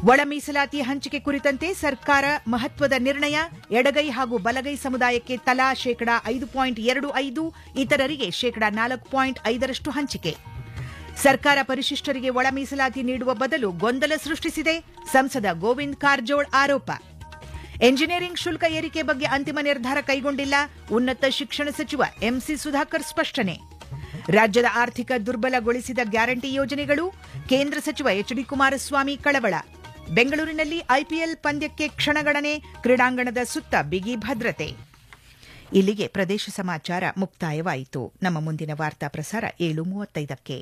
ಒಳ ಮೀಸಲಾತಿ ಹಂಚಿಕೆ ಕುರಿತಂತೆ ಸರ್ಕಾರ ಮಹತ್ವದ ನಿರ್ಣಯ ಎಡಗೈ ಹಾಗೂ ಬಲಗೈ ಸಮುದಾಯಕ್ಕೆ ತಲಾ ಶೇಕಡಾ ಐದು ಪಾಯಿಂಟ್ ಎರಡು ಐದು ಇತರರಿಗೆ ಶೇಕಡಾ ನಾಲ್ಕು ಪಾಯಿಂಟ್ ಐದರಷ್ಟು ಹಂಚಿಕೆ ಸರ್ಕಾರ ಪರಿಶಿಷ್ಟರಿಗೆ ಒಳ ಮೀಸಲಾತಿ ನೀಡುವ ಬದಲು ಗೊಂದಲ ಸೃಷ್ಟಿಸಿದೆ ಸಂಸದ ಗೋವಿಂದ್ ಕಾರಜೋಳ್ ಆರೋಪ ಎಂಜಿನಿಯರಿಂಗ್ ಶುಲ್ಕ ಏರಿಕೆ ಬಗ್ಗೆ ಅಂತಿಮ ನಿರ್ಧಾರ ಕೈಗೊಂಡಿಲ್ಲ ಉನ್ನತ ಶಿಕ್ಷಣ ಸಚಿವ ಎಂಸಿ ಸುಧಾಕರ್ ಸ್ಪಷ್ಟನೆ ರಾಜ್ಯದ ಆರ್ಥಿಕ ದುರ್ಬಲಗೊಳಿಸಿದ ಗ್ಯಾರಂಟಿ ಯೋಜನೆಗಳು ಕೇಂದ್ರ ಸಚಿವ ಎಚ್ ಡಿ ಕುಮಾರಸ್ವಾಮಿ ಕಳವಳ ಬೆಂಗಳೂರಿನಲ್ಲಿ ಐಪಿಎಲ್ ಪಂದ್ಯಕ್ಕೆ ಕ್ಷಣಗಣನೆ ಕ್ರೀಡಾಂಗಣದ ಸುತ್ತ ಬಿಗಿ ಭದ್ರತೆ ಇಲ್ಲಿಗೆ ಪ್ರದೇಶ ಸಮಾಚಾರ ಮುಕ್ತಾಯವಾಯಿತು ನಮ್ಮ ಮುಂದಿನ ವಾರ್ತಾ ಪ್ರಸಾರ ಏಳು ಮೂವತ್ತೈದಕ್ಕೆ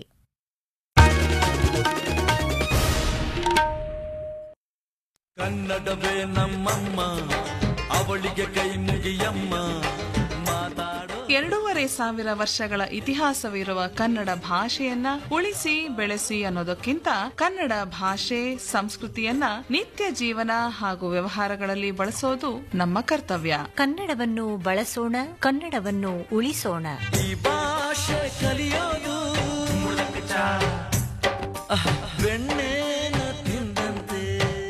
ಕನ್ನಡವೇ ನಮ್ಮಮ್ಮ ಅವಳಿಗೆ ಕೈ ಮುಗಿಯಮ್ಮ ಮಾತಾಡೋ ಎರಡೂವರೆ ಸಾವಿರ ವರ್ಷಗಳ ಇತಿಹಾಸವಿರುವ ಕನ್ನಡ ಭಾಷೆಯನ್ನ ಉಳಿಸಿ ಬೆಳೆಸಿ ಅನ್ನೋದಕ್ಕಿಂತ ಕನ್ನಡ ಭಾಷೆ ಸಂಸ್ಕೃತಿಯನ್ನ ನಿತ್ಯ ಜೀವನ ಹಾಗೂ ವ್ಯವಹಾರಗಳಲ್ಲಿ ಬಳಸೋದು ನಮ್ಮ ಕರ್ತವ್ಯ ಕನ್ನಡವನ್ನು ಬಳಸೋಣ ಕನ್ನಡವನ್ನು ಉಳಿಸೋಣ ಈ ಭಾಷೆ ಕಲಿಯೋದು ಅಹ್, ಬೆಣ್ಣೆನ ತಿಂದಂತೆ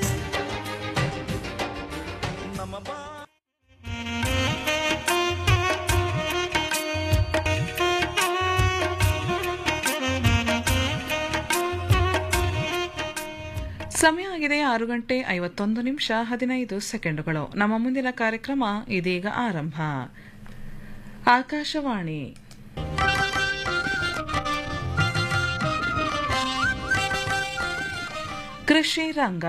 ನಮ್ಮ ಬಾ ಸಮಯ ಆಗಿದೆ ಆರು ಗಂಟೆ ಐವತ್ತೊಂದು ನಿಮಿಷ ಹದಿನೈದು ಸೆಕೆಂಡುಗಳು ನಮ್ಮ ಮುಂದಿನ ಕಾರ್ಯಕ್ರಮ ಇದೀಗ ಆರಂಭ ಆಕಾಶವಾಣಿ ಕೃಷಿ ರಂಗ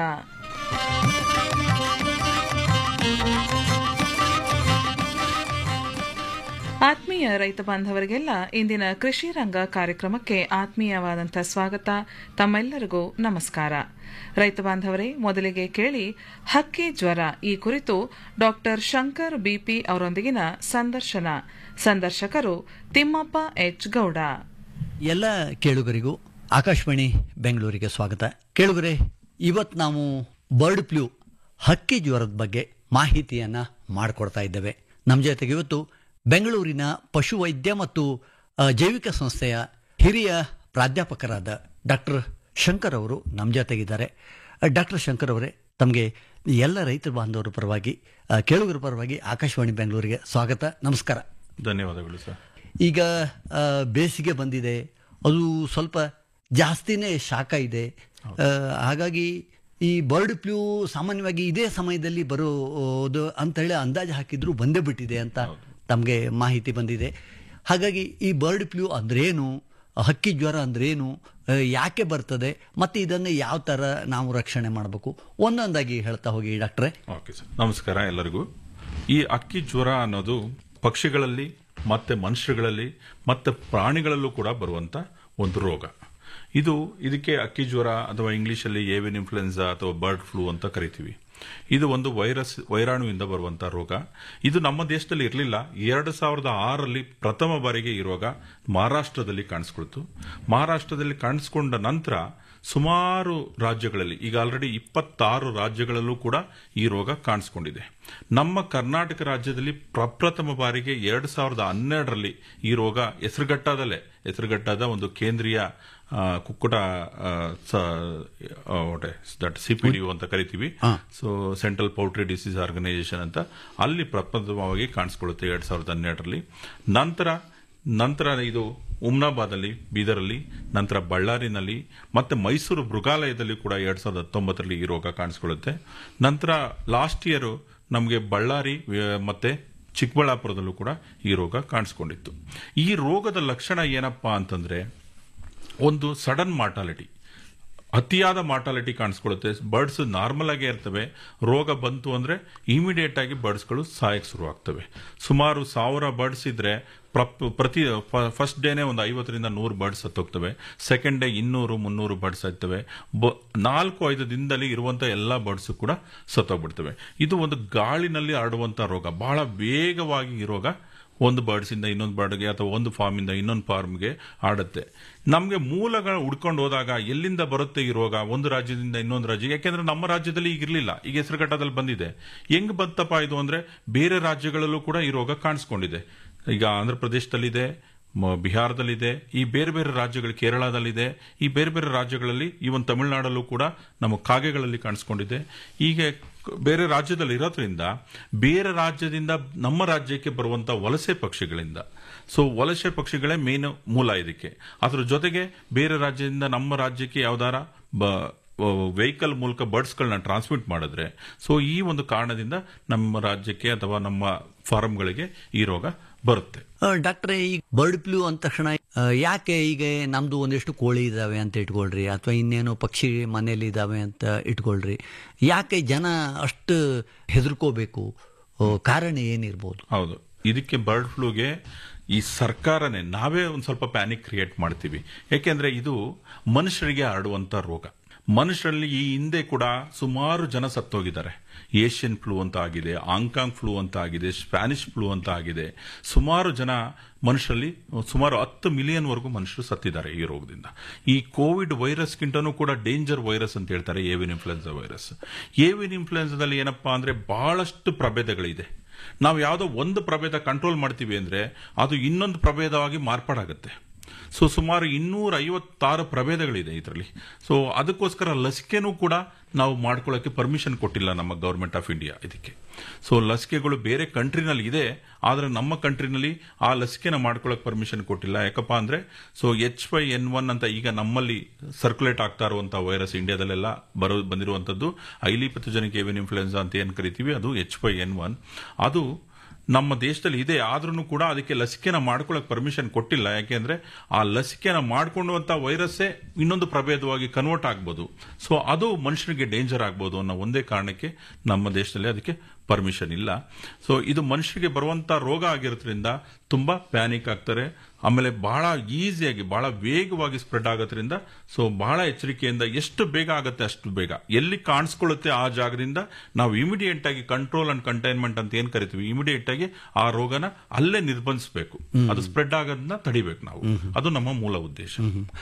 ಆತ್ಮೀಯ ರೈತ ಬಾಂಧವರಿಗೆಲ್ಲ ಇಂದಿನ ಕೃಷಿ ರಂಗ ಕಾರ್ಯಕ್ರಮಕ್ಕೆ ಆತ್ಮೀಯವಾದಂಥ ಸ್ವಾಗತ ತಮ್ಮೆಲ್ಲರಿಗೂ ನಮಸ್ಕಾರ ರೈತ ಬಾಂಧವರೇ ಮೊದಲಿಗೆ ಕೇಳಿ ಹಕ್ಕಿ ಜ್ವರ ಈ ಕುರಿತು ಡಾಕ್ಟರ್ ಶಂಕರ್ ಬಿಪಿ ಅವರೊಂದಿಗಿನ ಸಂದರ್ಶನ ಸಂದರ್ಶಕರು ತಿಮ್ಮಪ್ಪ ಎಚ್ ಗೌಡ ಎಲ್ಲ ಕೇಳುಗರಿಗೂ ಆಕಾಶವಾಣಿ ಬೆಂಗಳೂರಿಗೆ ಸ್ವಾಗತ ಕೇಳುಗರೆ ಇವತ್ತು ನಾವು ಬರ್ಡ್ ಫ್ಲೂ ಹಕ್ಕಿ ಜ್ವರದ ಬಗ್ಗೆ ಮಾಹಿತಿಯನ್ನ ಮಾಡಿಕೊಡ್ತಾ ಇದ್ದೇವೆ ನಮ್ಮ ಜೊತೆಗೆ ಇವತ್ತು ಬೆಂಗಳೂರಿನ ಪಶುವೈದ್ಯ ಮತ್ತು ಆ, ಜೈವಿಕ ಸಂಸ್ಥೆಯ ಹಿರಿಯ ಪ್ರಾಧ್ಯಾಪಕರಾದ ಡಾಕ್ಟರ್ ಶಂಕರ್ ಅವರು ನಮ್ಮ ಜೊತೆಗಿದ್ದಾರೆ ಡಾಕ್ಟರ್ ಶಂಕರ್ ಅವರೇ ತಮಗೆ ಎಲ್ಲ ರೈತ ಬಾಂಧವರ ಪರವಾಗಿ ಆ, ಕೇಳುಗರ ಪರವಾಗಿ ಆಕಾಶವಾಣಿ ಬೆಂಗಳೂರಿಗೆ ಸ್ವಾಗತ ನಮಸ್ಕಾರ ಧನ್ಯವಾದಗಳು ಸರ್ ಈಗ ಆ, ಬೇಸಿಗೆ ಬಂದಿದೆ ಅದು ಸ್ವಲ್ಪ ಜಾಸ್ತಿನೇ ಶಾಖ ಇದೆ ಆ, ಹಾಗಾಗಿ ಈ ಬರ್ಡ್ ಫ್ಲೂ ಸಾಮಾನ್ಯವಾಗಿ ಇದೇ ಸಮಯದಲ್ಲಿ ಬರೋದು ಅಂತೇಳಿ ಅಂದಾಜು ಹಾಕಿದ್ರು ಬಂದೇ ಬಿಟ್ಟಿದೆ ಅಂತ ತಮಗೆ ಮಾಹಿತಿ ಬಂದಿದೆ ಹಾಗಾಗಿ ಈ ಬರ್ಡ್ ಫ್ಲೂ ಅಂದ್ರೇನು ಹಕ್ಕಿ ಜ್ವರ ಅಂದ್ರೇನು ಆ, ಯಾಕೆ ಬರ್ತದೆ ಮತ್ತೆ ಇದನ್ನು ಯಾವ ಥರ ನಾವು ರಕ್ಷಣೆ ಮಾಡಬೇಕು ಒಂದೊಂದಾಗಿ ಹೇಳ್ತಾ ಹೋಗಿ ಡಾಕ್ಟ್ರೆ ಓಕೆ ಸರ್ ನಮಸ್ಕಾರ ಎಲ್ಲರಿಗೂ ಈ ಅಕ್ಕಿ ಜ್ವರ ಅನ್ನೋದು ಪಕ್ಷಿಗಳಲ್ಲಿ ಮತ್ತೆ ಮನುಷ್ಯರಲ್ಲಿ ಮತ್ತೆ ಪ್ರಾಣಿಗಳಲ್ಲೂ ಕೂಡ ಬರುವಂತ ಒಂದು ರೋಗ ಇದು ಇದಕ್ಕೆ ಅಕ್ಕಿ ಜ್ವರ ಅಥವಾ ಇಂಗ್ಲಿಷಲ್ಲಿ ಏವಿಯನ್ ಇನ್ಫ್ಲುಯೆನ್ಸಾ ಅಥವಾ ಬರ್ಡ್ ಫ್ಲೂ ಅಂತ ಕರಿತೀವಿ ಇದು ಒಂದು ವೈರಸ್ ವೈರಾಣುವಿಂದ ಬರುವಂತಹ ರೋಗ ಇದು ನಮ್ಮ ದೇಶದಲ್ಲಿ ಇರಲಿಲ್ಲ ಎರಡು ಸಾವಿರದ ಆರರಲ್ಲಿ ಪ್ರಥಮ ಬಾರಿಗೆ ಈ ರೋಗ ಮಹಾರಾಷ್ಟ್ರದಲ್ಲಿ ಕಾಣಿಸ್ಕೊಳ್ತು ಮಹಾರಾಷ್ಟ್ರದಲ್ಲಿ ಕಾಣಿಸ್ಕೊಂಡ ನಂತರ ಸುಮಾರು ರಾಜ್ಯಗಳಲ್ಲಿ ಈಗ ಆಲ್ರೆಡಿ ಇಪ್ಪತ್ತಾರು ರಾಜ್ಯಗಳಲ್ಲೂ ಕೂಡ ಈ ರೋಗ ಕಾಣಿಸ್ಕೊಂಡಿದೆ ನಮ್ಮ ಕರ್ನಾಟಕ ರಾಜ್ಯದಲ್ಲಿ ಪ್ರಪ್ರಥಮ ಬಾರಿಗೆ ಎರಡು ಸಾವಿರದ ಹನ್ನೆರಡರಲ್ಲಿ ಈ ರೋಗ ಹೆಸರುಘಟ್ಟದಲ್ಲೇ ಹೆಸರುಘಟ್ಟದ ಒಂದು ಕೇಂದ್ರೀಯ ಆ, ಕುಕ್ಕುಟ ದಟ್ ಸಿಪಿಡಿ ಅಂತ ಕರಿತೀವಿ so central poultry disease organisation ಅಂತ ಅಲ್ಲಿ ಪ್ರಪ್ರಥಮವಾಗಿ ಕಾಣಿಸ್ಕೊಳ್ಳುತ್ತೆ ಎರಡ್ ಸಾವಿರದ ಹನ್ನೆರಡರಲ್ಲಿ ನಂತರ ನಂತರ ಇದು ಉಮ್ನಾಬಾದಲ್ಲಿ ಬೀದರಲ್ಲಿ ನಂತರ ಬಳ್ಳಾರಿನಲ್ಲಿ ಮತ್ತೆ ಮೈಸೂರು ಮೃಗಾಲಯದಲ್ಲಿ ಕೂಡ ಎರಡ್ ಸಾವಿರದ ಹತ್ತೊಂಬತ್ತರಲ್ಲಿ ಈ ರೋಗ ಕಾಣಿಸ್ಕೊಳ್ಳುತ್ತೆ ನಂತರ ಲಾಸ್ಟ್ ಇಯರ್ ನಮಗೆ ಬಳ್ಳಾರಿ ಆ, ಮತ್ತೆ ಚಿಕ್ಕಬಳ್ಳಾಪುರದಲ್ಲೂ ಕೂಡ ಈ ರೋಗ ಕಾಣಿಸ್ಕೊಂಡಿತ್ತು ಈ ರೋಗದ ಲಕ್ಷಣ ಏನಪ್ಪಾ ಅಂತಂದ್ರೆ ಒಂದು ಸಡನ್ ಮಾರ್ಟಾಲಿಟಿ ಅತಿಯಾದ ಮಾರ್ಟಾಲಿಟಿ ಕಾಣಿಸ್ಕೊಳ್ಳುತ್ತೆ ಬರ್ಡ್ಸ್ ನಾರ್ಮಲ್ ಆಗೇ ಇರ್ತವೆ ರೋಗ ಬಂತು ಅಂದ್ರೆ ಇಮಿಡಿಯೇಟ್ ಆಗಿ ಬರ್ಡ್ಸ್ಗಳು ಸಾಯಕ್ಕೆ ಶುರು ಆಗ್ತವೆ ಸುಮಾರು ಸಾವಿರ ಬರ್ಡ್ಸ್ ಇದ್ರೆ ಪ್ರಪ್- ಪ್ರತಿ ಫಸ್ಟ್ ಡೇನೆ ಒಂದು ಐವತ್ತರಿಂದ ನೂರು ಬರ್ಡ್ಸ್ ಸತ್ತೋಗ್ತವೆ ಸೆಕೆಂಡ್ ಡೇ ಇನ್ನೂರು ಮುನ್ನೂರು ಬರ್ಡ್ಸ್ ಆಗ್ತವೆ ಬ- ನಾಲ್ಕು ಐದು ದಿನದಲ್ಲಿ ಇರುವಂತ ಎಲ್ಲಾ ಬರ್ಡ್ಸ್ ಕೂಡ ಸತ್ತೋಗ್ಬಿಡ್ತವೆ ಇದು ಒಂದು ಗಾಳಿನಲ್ಲಿ ಹರಡುವಂತ ರೋಗ ಬಹಳ ವೇಗವಾಗಿ ಈ ರೋಗ ಒಂದು ಬರ್ಡ್ಸ್ ಇಂದ ಇನ್ನೊಂದು ಬರ್ಡ್ಗೆ ಅಥವಾ ಒಂದು ಫಾರ್ಮ್ ಇಂದ ಇನ್ನೊಂದು ಫಾರ್ಮ್ಗೆ ಆಡುತ್ತೆ ನಮಗೆ ಮೂಲಗಳು ಹುಡ್ಕೊಂಡು ಹೋದಾಗ ಎಲ್ಲಿಂದ ಬರುತ್ತೆ ಈ ರೋಗ ಒಂದು ರಾಜ್ಯದಿಂದ ಇನ್ನೊಂದು ರಾಜ್ಯ ಯಾಕೆಂದ್ರೆ ನಮ್ಮ ರಾಜ್ಯದಲ್ಲಿ ಈಗ ಇರಲಿಲ್ಲ ಈಗ ಹೆಸರುಘಟ್ಟದಲ್ಲಿ ಬಂದಿದೆ ಹೆಂಗ್ ಬಂತಪ್ಪ ಇದು ಅಂದ್ರೆ ಬೇರೆ ರಾಜ್ಯಗಳಲ್ಲೂ ಕೂಡ ಈ ರೋಗ ಕಾಣಿಸ್ಕೊಂಡಿದೆ ಈಗ ಆಂಧ್ರ ಪ್ರದೇಶದಲ್ಲಿದೆ ಮ- ಬಿಹಾರದಲ್ಲಿದೆ ಈ ಬೇರೆ ಬೇರೆ ರಾಜ್ಯಗಳು ಕೇರಳದಲ್ಲಿದೆ ಈ ಬೇರೆ ಬೇರೆ ರಾಜ್ಯಗಳಲ್ಲಿ ಈವನ್ ತಮಿಳುನಾಡಲ್ಲೂ ಕೂಡ ನಮ್ಮ ಕಾಗೆಗಳಲ್ಲಿ ಕಾಣಿಸ್ಕೊಂಡಿದೆ ಹೀಗೆ ಕ- ಬೇರೆ ರಾಜ್ಯದಲ್ಲಿ ಇರೋದ್ರಿಂದ ಬೇರೆ ರಾಜ್ಯದಿಂದ ನಮ್ಮ ರಾಜ್ಯಕ್ಕೆ ಬರುವಂತ ವಲಸೆ ಪಕ್ಷಿಗಳಿಂದ ಸೊ ವಲಸೆ ಪಕ್ಷಿಗಳೇ ಮೇನ್ ಮೂಲ ಇದಕ್ಕೆ ಅದ್ರ ಜೊತೆಗೆ ಬೇರೆ ರಾಜ್ಯದಿಂದ ನಮ್ಮ ರಾಜ್ಯಕ್ಕೆ ಯಾವ್ದಾರ ಬ ವೆಹಿಕಲ್ ಮೂಲಕ ಬರ್ಡ್ಸ್ಗಳನ್ನ ಟ್ರಾನ್ಸ್ಮಿಟ್ ಮಾಡಿದ್ರೆ ಸೊ ಈ ಒಂದು ಕಾರಣದಿಂದ ನಮ್ಮ ರಾಜ್ಯಕ್ಕೆ ಅಥವಾ ನಮ್ಮ ಫಾರಂಗಳಿಗೆ ಈ ರೋಗ ಬರುತ್ತೆ ಆ, ಡಾಕ್ಟ್ರೆ ಈ ಬರ್ಡ್ ಫ್ಲೂ ಅಂದ ತಕ್ಷಣ ಆ, ಯಾಕೆ ಈಗ ನಮ್ದು ಒಂದಿಷ್ಟು ಕೋಳಿ ಇದಾವೆ ಅಂತ ಇಟ್ಕೊಳ್ರಿ ಅಥವಾ ಇನ್ನೇನೋ ಪಕ್ಷಿ ಮನೇಲಿ ಇದಾವೆ ಅಂತ ಇಟ್ಕೊಳ್ರಿ ಯಾಕೆ ಜನ ಅಷ್ಟು ಹೆದರ್ಕೋಬೇಕು ಆ, ಕಾರಣ ಏನಿರ್ಬೋದು ಹೌದು ಇದಕ್ಕೆ ಬರ್ಡ್ ಫ್ಲೂಗೆ ಈ ಸರ್ಕಾರನೇ ನಾವೇ ಒಂದು ಸ್ವಲ್ಪ ಪ್ಯಾನಿಕ್ ಕ್ರಿಯೇಟ್ ಮಾಡ್ತೀವಿ ಯಾಕೆಂದ್ರೆ ಇದು ಮನುಷ್ಯರಿಗೆ ಹರಡುವಂತ ರೋಗ ಮನುಷ್ಯರಲ್ಲಿ ಈ ಹಿಂದೆ ಕೂಡ ಸುಮಾರು ಜನ ಸತ್ತೋಗಿದ್ದಾರೆ ಏಷ್ಯನ್ ಫ್ಲೂ ಅಂತ ಆಗಿದೆ ಹಾಂಗ್ಕಾಂಗ್ ಫ್ಲೂ ಅಂತ ಆಗಿದೆ ಸ್ಪ್ಯಾನಿಷ್ ಫ್ಲೂ ಅಂತ ಆಗಿದೆ ಸುಮಾರು ಜನ ಮನುಷ್ಯರಲ್ಲಿ ಸುಮಾರು ಹತ್ತು ಮಿಲಿಯನ್ ವರೆಗೂ ಮನುಷ್ಯರು ಸತ್ತಿದ್ದಾರೆ ಈ ರೋಗದಿಂದ ಈ ಕೋವಿಡ್ ವೈರಸ್ಗಿಂತನೂ ಕೂಡ ಡೇಂಜರ್ ವೈರಸ್ ಅಂತ ಹೇಳ್ತಾರೆ ಏವಿನ್ ಇನ್ಫ್ಲುಯೆನ್ಸಾ ವೈರಸ್ ಏವಿನ್ ಇನ್ಫ್ಲುಯೆನ್ಸಾದಲ್ಲಿ ಏನಪ್ಪಾ ಅಂದ್ರೆ ಬಹಳಷ್ಟು ಪ್ರಭೇದಗಳಿದೆ ನಾವು ಯಾವುದೋ ಒಂದು ಪ್ರಭೇದ ಕಂಟ್ರೋಲ್ ಮಾಡ್ತೀವಿ ಅಂದ್ರೆ ಅದು ಇನ್ನೊಂದು ಪ್ರಭೇದವಾಗಿ ಮಾರ್ಪಾಡಾಗುತ್ತೆ ಸೊ ಸುಮಾರು ಇನ್ನೂರ ಐವತ್ತಾರು ಪ್ರಭೇದಗಳಿದೆ ಇದರಲ್ಲಿ ಸೊ ಅದಕ್ಕೋಸ್ಕರ ಲಸಿಕೆನೂ ಕೂಡ ನಾವು ಮಾಡ್ಕೊಳ್ಳೋಕೆ ಪರ್ಮಿಷನ್ ಕೊಟ್ಟಿಲ್ಲ ನಮ್ಮ ಗವರ್ಮೆಂಟ್ ಆಫ್ ಇಂಡಿಯಾ ಇದಕ್ಕೆ ಸೊ ಲಸಿಕೆಗಳು ಬೇರೆ ಕಂಟ್ರಿನಲ್ಲಿ ಇದೆ ಆದರೆ ನಮ್ಮ ಕಂಟ್ರಿನಲ್ಲಿ ಆ ಲಸಿಕೆನ ಮಾಡ್ಕೊಳ್ಳೋಕೆ ಪರ್ಮಿಷನ್ ಕೊಟ್ಟಿಲ್ಲ ಯಾಕಪ್ಪ ಅಂದ್ರೆ so H Y N one ಅಂತ ಈಗ ನಮ್ಮಲ್ಲಿ ಸರ್ಕ್ಯುಲೇಟ್ ಆಗ್ತಾ ಇರುವಂತಹ ವೈರಸ್ ಇಂಡಿಯಾದಲ್ಲೆಲ್ಲ ಬರೋ ಬಂದಿರುವಂತದ್ದು ಐಲಿ ಪಥಜನಿಕ್ ಏವಿಯನ್ ಇನ್ಫ್ಲುಯೆನ್ಸಾ ಅಂತ ಏನ್ ಕರಿತೀವಿ ಅದು ಎಚ್ ವೈ ಎನ್ ಒನ್ ಅದು ನಮ್ಮ ದೇಶದಲ್ಲಿ ಇದೆ ಆದ್ರೂ ಕೂಡ ಅದಕ್ಕೆ ಲಸಿಕೆನ ಮಾಡ್ಕೊಳ್ಳೋಕೆ ಪರ್ಮಿಷನ್ ಕೊಟ್ಟಿಲ್ಲ ಯಾಕೆಂದ್ರೆ ಆ ಲಸಿಕೆನ ಮಾಡ್ಕೊಂಡುವಂತ ವೈರಸ್ಸೇ ಇನ್ನೊಂದು ಪ್ರಭೇದವಾಗಿ ಕನ್ವರ್ಟ್ ಆಗ್ಬೋದು ಸೊ ಅದು ಮನುಷ್ಯರಿಗೆ ಡೇಂಜರ್ ಆಗ್ಬೋದು ಅನ್ನೋ ಒಂದೇ ಕಾರಣಕ್ಕೆ ನಮ್ಮ ದೇಶದಲ್ಲಿ ಅದಕ್ಕೆ ಪರ್ಮಿಷನ್ ಇಲ್ಲ ಸೊ ಇದು ಮನುಷ್ಯರಿಗೆ ಬರುವಂತ ರೋಗ ಆಗಿರೋದ್ರಿಂದ ತುಂಬಾ ಪ್ಯಾನಿಕ್ ಆಗ್ತಾರೆ ಆಮೇಲೆ ಬಹಳ ಈಸಿಯಾಗಿ ಬಹಳ ವೇಗವಾಗಿ ಸ್ಪ್ರೆಡ್ ಆಗೋದ್ರಿಂದ ಸೊ ಬಹಳ ಎಚ್ಚರಿಕೆಯಿಂದ ಎಷ್ಟು ಬೇಗ ಆಗುತ್ತೆ ಅಷ್ಟು ಬೇಗ ಎಲ್ಲಿ ಕಾಣಿಸ್ಕೊಳ್ಳುತ್ತೆ ಆ ಜಾಗದಿಂದ ನಾವು ಇಮಿಡಿಯೇಟ್ ಆಗಿ ಕಂಟ್ರೋಲ್ ಅಂಡ್ ಕಂಟೈನ್ಮೆಂಟ್ ಅಂತ ಏನ್ ಕರಿತೀವಿ ಇಮಿಡಿಯೇಟ್ ಆಗಿ ಆ ರೋಗನ ಅಲ್ಲೇ ನಿರ್ಬಂಧಿಸಬೇಕು ಅದು ಸ್ಪ್ರೆಡ್ ಆಗೋದನ್ನ ತಡಿಬೇಕು ನಾವು ಅದು ನಮ್ಮ ಮೂಲ ಉದ್ದೇಶ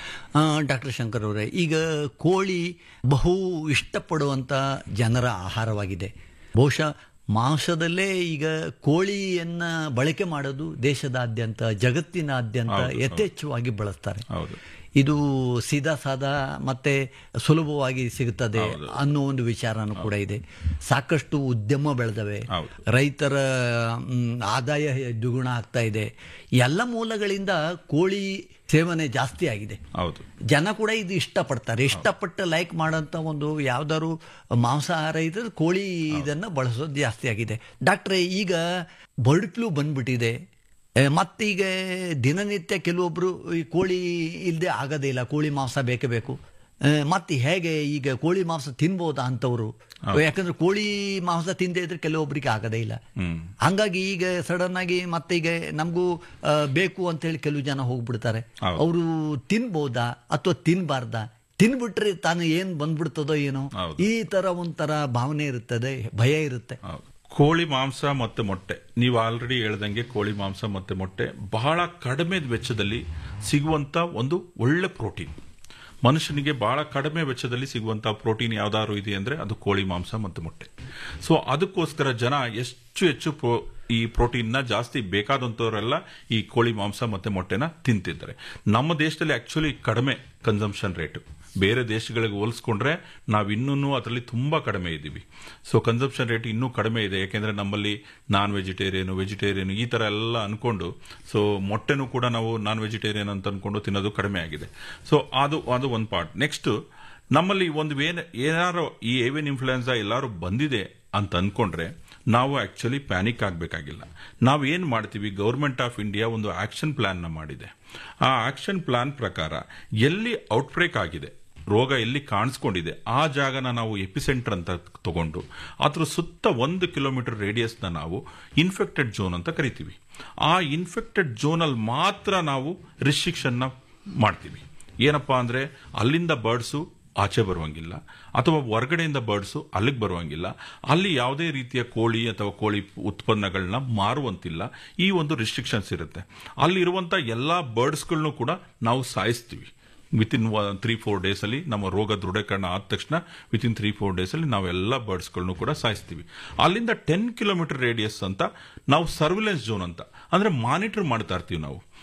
ಡಾಕ್ಟರ್ ಶಂಕರ್ ಅವರೇ ಈಗ ಕೋಳಿ ಬಹು ಇಷ್ಟಪಡುವಂತ ಜನರ ಆಹಾರವಾಗಿದೆ ಬಹುಶಃ ಮಾಂಸದಲ್ಲೇ ಈಗ ಕೋಳಿಯನ್ನ ಬಳಕೆ ಮಾಡೋದು ದೇಶದಾದ್ಯಂತ ಜಗತ್ತಿನಾದ್ಯಂತ ಹೌದು, ಹೌದು. ಯಥೇಚ್ಛವಾಗಿ ಬಳಸ್ತಾರೆ ಹೌದು ಇದು ಸೀದಾ ಸಾದಾ ಮತ್ತೆ ಸುಲಭವಾಗಿ ಸಿಗುತ್ತದೆ ಹೌದು. ಅನ್ನೋ ಒಂದು ವಿಚಾರನೂ ಕೂಡ ಇದೆ ಸಾಕಷ್ಟು ಉದ್ಯಮ ಬೆಳೆದವೆ ಹೌದು. ರೈತರ ಮ್, ಆದಾಯ ದ್ವಿಗುಣ ಆಗ್ತಾ ಇದೆ ಎಲ್ಲ ಮೂಲಗಳಿಂದ ಕೋಳಿ ಸೇವನೆ ಜಾಸ್ತಿ ಆಗಿದೆ ಹೌದು ಜನ ಕೂಡ ಇದು ಇಷ್ಟಪಡ್ತಾರೆ ಇಷ್ಟಪಟ್ಟು ಲೈಕ್ ಮಾಡೋಂಥ ಒಂದು ಯಾವ್ದಾದ್ರು ಮಾಂಸಾಹಾರ ಇದ್ರೆ ಕೋಳಿ ಇದನ್ನ ಬಳಸೋದು ಜಾಸ್ತಿ ಆಗಿದೆ ಡಾಕ್ಟ್ರೆ ಈಗ ಬರ್ಡ್ ಫ್ಲೂ ಬಂದ್ಬಿಟ್ಟಿದೆ ಆ, ಮತ್ತೀಗ ದಿನನಿತ್ಯ ಕೆಲವೊಬ್ರು ಈ ಕೋಳಿ ಇಲ್ಲದೆ ಆಗೋದೇ ಇಲ್ಲ ಕೋಳಿ ಮಾಂಸ ಬೇಕೇ ಬೇಕು ಆ, ಮತ್ತೆ ಹೇಗೆ ಈಗ ಕೋಳಿ ಮಾಂಸ ತಿನ್ಬೋದಾ ಅಂತವ್ರು ಯಾಕಂದ್ರೆ ಕೋಳಿ ಮಾಂಸ ತಿಂದೇ ಇದ್ರೆ ಕೆಲವೊಬ್ರಿಗೆ ಆಗೋದೇ ಇಲ್ಲ ಹ್ಮ್ ಹಂಗಾಗಿ ಈಗ ಸಡನ್ ಆಗಿ ಮತ್ತೆ ಈಗ ನಮಗೂ ಆ, ಬೇಕು ಅಂತ ಹೇಳಿ ಕೆಲವು ಜನ ಹೋಗ್ಬಿಡ್ತಾರೆ ಹೌದು. ಅವರು ತಿನ್ಬೋದಾ ಅಥವಾ ತಿನ್ಬಾರ್ದಾ ತಿನ್ಬಿಟ್ರೆ ತಾನು ಏನ್ ಬಂದ್ಬಿಡ್ತದೋ ಏನೋ ಹೌದು. ಈ ತರ ಒಂಥರ ಭಾವನೆ ಇರುತ್ತದೆ ಭಯ ಇರುತ್ತೆ ಹೌದು. ಕೋಳಿ ಮಾಂಸ ಮತ್ತು ಮೊಟ್ಟೆ ನೀವು ಆಲ್ರೆಡಿ ಹೇಳ್ದಂಗೆ ಕೋಳಿ ಮಾಂಸ ಮತ್ತು ಮೊಟ್ಟೆ ಬಹಳ ಕಡಿಮೆ ವೆಚ್ಚದಲ್ಲಿ ಸಿಗುವಂತ ಒಂದು ಒಳ್ಳೆ ಪ್ರೋಟೀನ್ ಮನುಷ್ಯನಿಗೆ ಬಹಳ ಕಡಿಮೆ ವೆಚ್ಚದಲ್ಲಿ ಸಿಗುವಂತ ಪ್ರೋಟೀನ್ ಯಾವ್ದಾದ್ರು ಇದೆ ಅಂದ್ರೆ ಅದು ಕೋಳಿ ಮಾಂಸ ಮತ್ತು ಮೊಟ್ಟೆ ಸೊ ಅದಕ್ಕೋಸ್ಕರ ಜನ ಎಷ್ಟು ಹೆಚ್ಚು ಪ್ರೋ- ಈ ಪ್ರೋಟೀನ್ನ ಜಾಸ್ತಿ ಬೇಕಾದಂತವರೆಲ್ಲ ಈ ಕೋಳಿ ಮಾಂಸ ಮತ್ತೆ ಮೊಟ್ಟೆನ ತಿಂತಿದ್ದಾರೆ ನಮ್ಮ ದೇಶದಲ್ಲಿ ಆಕ್ಚುಲಿ ಕಡಿಮೆ ಕನ್ಸಂಪ್ಷನ್ ರೇಟ್ ಬೇರೆ ದೇಶಗಳಿಗೆ ಹೋಲಿಸ್ಕೊಂಡ್ರೆ ನಾವು ಇನ್ನೂ ಅದರಲ್ಲಿ ತುಂಬಾ ಕಡಿಮೆ ಇದ್ದೀವಿ ಸೊ ಕನ್ಸಂಪ್ಷನ್ ರೇಟ್ ಇನ್ನೂ ಕಡಿಮೆ ಇದೆ ಯಾಕೆಂದ್ರೆ ನಮ್ಮಲ್ಲಿ ನಾನ್ ವೆಜಿಟೇರಿಯನ್ ವೆಜಿಟೇರಿಯನ್ ಈ ತರ ಎಲ್ಲ ಅನ್ಕೊಂಡು ಸೊ ಮೊಟ್ಟೆನೂ ಕೂಡ ನಾವು ನಾನ್ ವೆಜಿಟೇರಿಯನ್ ಅಂತ ಅನ್ಕೊಂಡು ತಿನ್ನೋದು ಕಡಿಮೆ ಆಗಿದೆ ಸೊ ಅದು ಅದು ಒಂದು ಪಾರ್ಟ್ ನೆಕ್ಸ್ಟ್ ನಮ್ಮಲ್ಲಿ ಒಂದು ಏನ್ ಏನಾರು ಈ ಏವಿಯನ್ ಇನ್ಫ್ಲುಯೆನ್ಸಾ ಎಲ್ಲಾರು ಬಂದಿದೆ ಅಂತ ಅನ್ಕೊಂಡ್ರೆ ನಾವು ಆಕ್ಚುಲಿ ಪ್ಯಾನಿಕ್ ಆಗಬೇಕಾಗಿಲ್ಲ ನಾವು ಏನ್ ಮಾಡ್ತೀವಿ ಗೌರ್ಮೆಂಟ್ ಆಫ್ ಇಂಡಿಯಾ ಒಂದು ಆಕ್ಷನ್ ಪ್ಲಾನ್ ನ ಮಾಡಿದೆ ಆ ಆಕ್ಷನ್ ಪ್ಲಾನ್ ಪ್ರಕಾರ ಎಲ್ಲಿ ಔಟ್ಬ್ರೇಕ್ ಆಗಿದೆ ರೋಗ ಎಲ್ಲಿ ಕಾಣಿಸ್ಕೊಂಡಿದೆ ಆ ಜಾಗನ ನಾವು ಎಪಿಸೆಂಟರ್ ಅಂತ ತಗೊಂಡು ಅದ್ರ ಸುತ್ತ ಒಂದು ಕಿಲೋಮೀಟರ್ ರೇಡಿಯಸ್ನ ನಾವು ಇನ್ಫೆಕ್ಟೆಡ್ ಝೋನ್ ಅಂತ ಕರಿತೀವಿ ಆ ಇನ್ಫೆಕ್ಟೆಡ್ ಝೋನಲ್ಲಿ ಮಾತ್ರ ನಾವು ರಿಸ್ಟ್ರಿಕ್ಷನ್ನ ಮಾಡ್ತೀವಿ ಏನಪ್ಪಾ ಅಂದ್ರೆ ಅಲ್ಲಿಂದ ಬರ್ಡ್ಸು ಆಚೆ ಬರುವಂಗಿಲ್ಲ ಅಥವಾ ಹೊರಗಡೆಯಿಂದ ಬರ್ಡ್ಸು ಅಲ್ಲಿಗೆ ಬರುವಂಗಿಲ್ಲ ಅಲ್ಲಿ ಯಾವುದೇ ರೀತಿಯ ಕೋಳಿ ಅಥವಾ ಕೋಳಿ ಉತ್ಪನ್ನಗಳನ್ನ ಮಾರುವಂತಿಲ್ಲ ಈ ಒಂದು ರಿಸ್ಟ್ರಿಕ್ಷನ್ಸ್ ಇರುತ್ತೆ ಅಲ್ಲಿರುವಂತ ಎಲ್ಲಾ ಬರ್ಡ್ಸ್ಗಳನ್ನು ಕೂಡ ನಾವು ಸಾಯಿಸ್ತೀವಿ within three four days ಅಲ್ಲಿ ನಮ್ಮ ರೋಗ ದೃಢೀಕರಣ ಆದ ತಕ್ಷಣ within three four days ಅಲ್ಲಿ ನಾವೆಲ್ಲ ಬರ್ಡ್ಸ್ಗಳನ್ನು ಕೂಡ ಸಾಯಿಸ್ತೀವಿ ಅಲ್ಲಿಂದ ಟೆನ್ ಕಿಲೋಮೀಟರ್ ರೇಡಿಯಸ್ ಅಂತ ನಾವು ಸರ್ವಿಲೆನ್ಸ್ ಝೋನ್ ಅಂತ ಅಂದ್ರೆ ಮಾನಿಟರ್ ಮಾಡ್ತಾ ಇರ್ತೀವಿ ನಾವು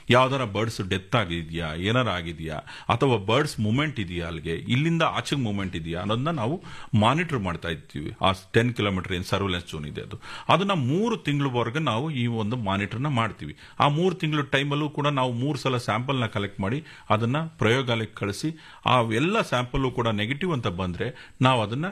ಯಾವ್ದಾರ ಬರ್ಡ್ಸ್ ಡೆತ್ ಆಗಿದೆಯಾ ಏನಾರ ಆಗಿದೆಯಾ ಅಥವಾ ಬರ್ಡ್ಸ್ ಮೂಮೆಂಟ್ ಇದೆಯಾ ಅಲ್ಲಿಗೆ ಇಲ್ಲಿಂದ ಆಚೆಗೆ ಮೂಮೆಂಟ್ ಇದೆಯಾ ಅನ್ನೋದನ್ನ ನಾವು ಮಾನಿಟರ್ ಮಾಡ್ತಾ ಇರ್ತೀವಿ ಆ ಟೆನ್ ಕಿಲೋಮೀಟರ್ ಏನು ಸರ್ವೆಲೆನ್ಸ್ ಝೋನ್ ಇದೆ ಅದು ಅದನ್ನ ಮೂರು ತಿಂಗಳವರೆಗೆ ನಾವು ಈ ಒಂದು ಮಾನಿಟರ್ನ ಮಾಡ್ತೀವಿ ಆ ಮೂರು ತಿಂಗಳ ಟೈಮಲ್ಲೂ ಕೂಡ ನಾವು ಮೂರು ಸಲ ಸ್ಯಾಂಪಲ್ನ ಕಲೆಕ್ಟ್ ಮಾಡಿ ಅದನ್ನ ಪ್ರಯೋಗಾಲಯಕ್ಕೆ ಕಳಿಸಿ ಆ ಎಲ್ಲ ಸ್ಯಾಂಪಲ್ಲು ಕೂಡ ನೆಗೆಟಿವ್ ಅಂತ ಬಂದ್ರೆ ನಾವು ಅದನ್ನ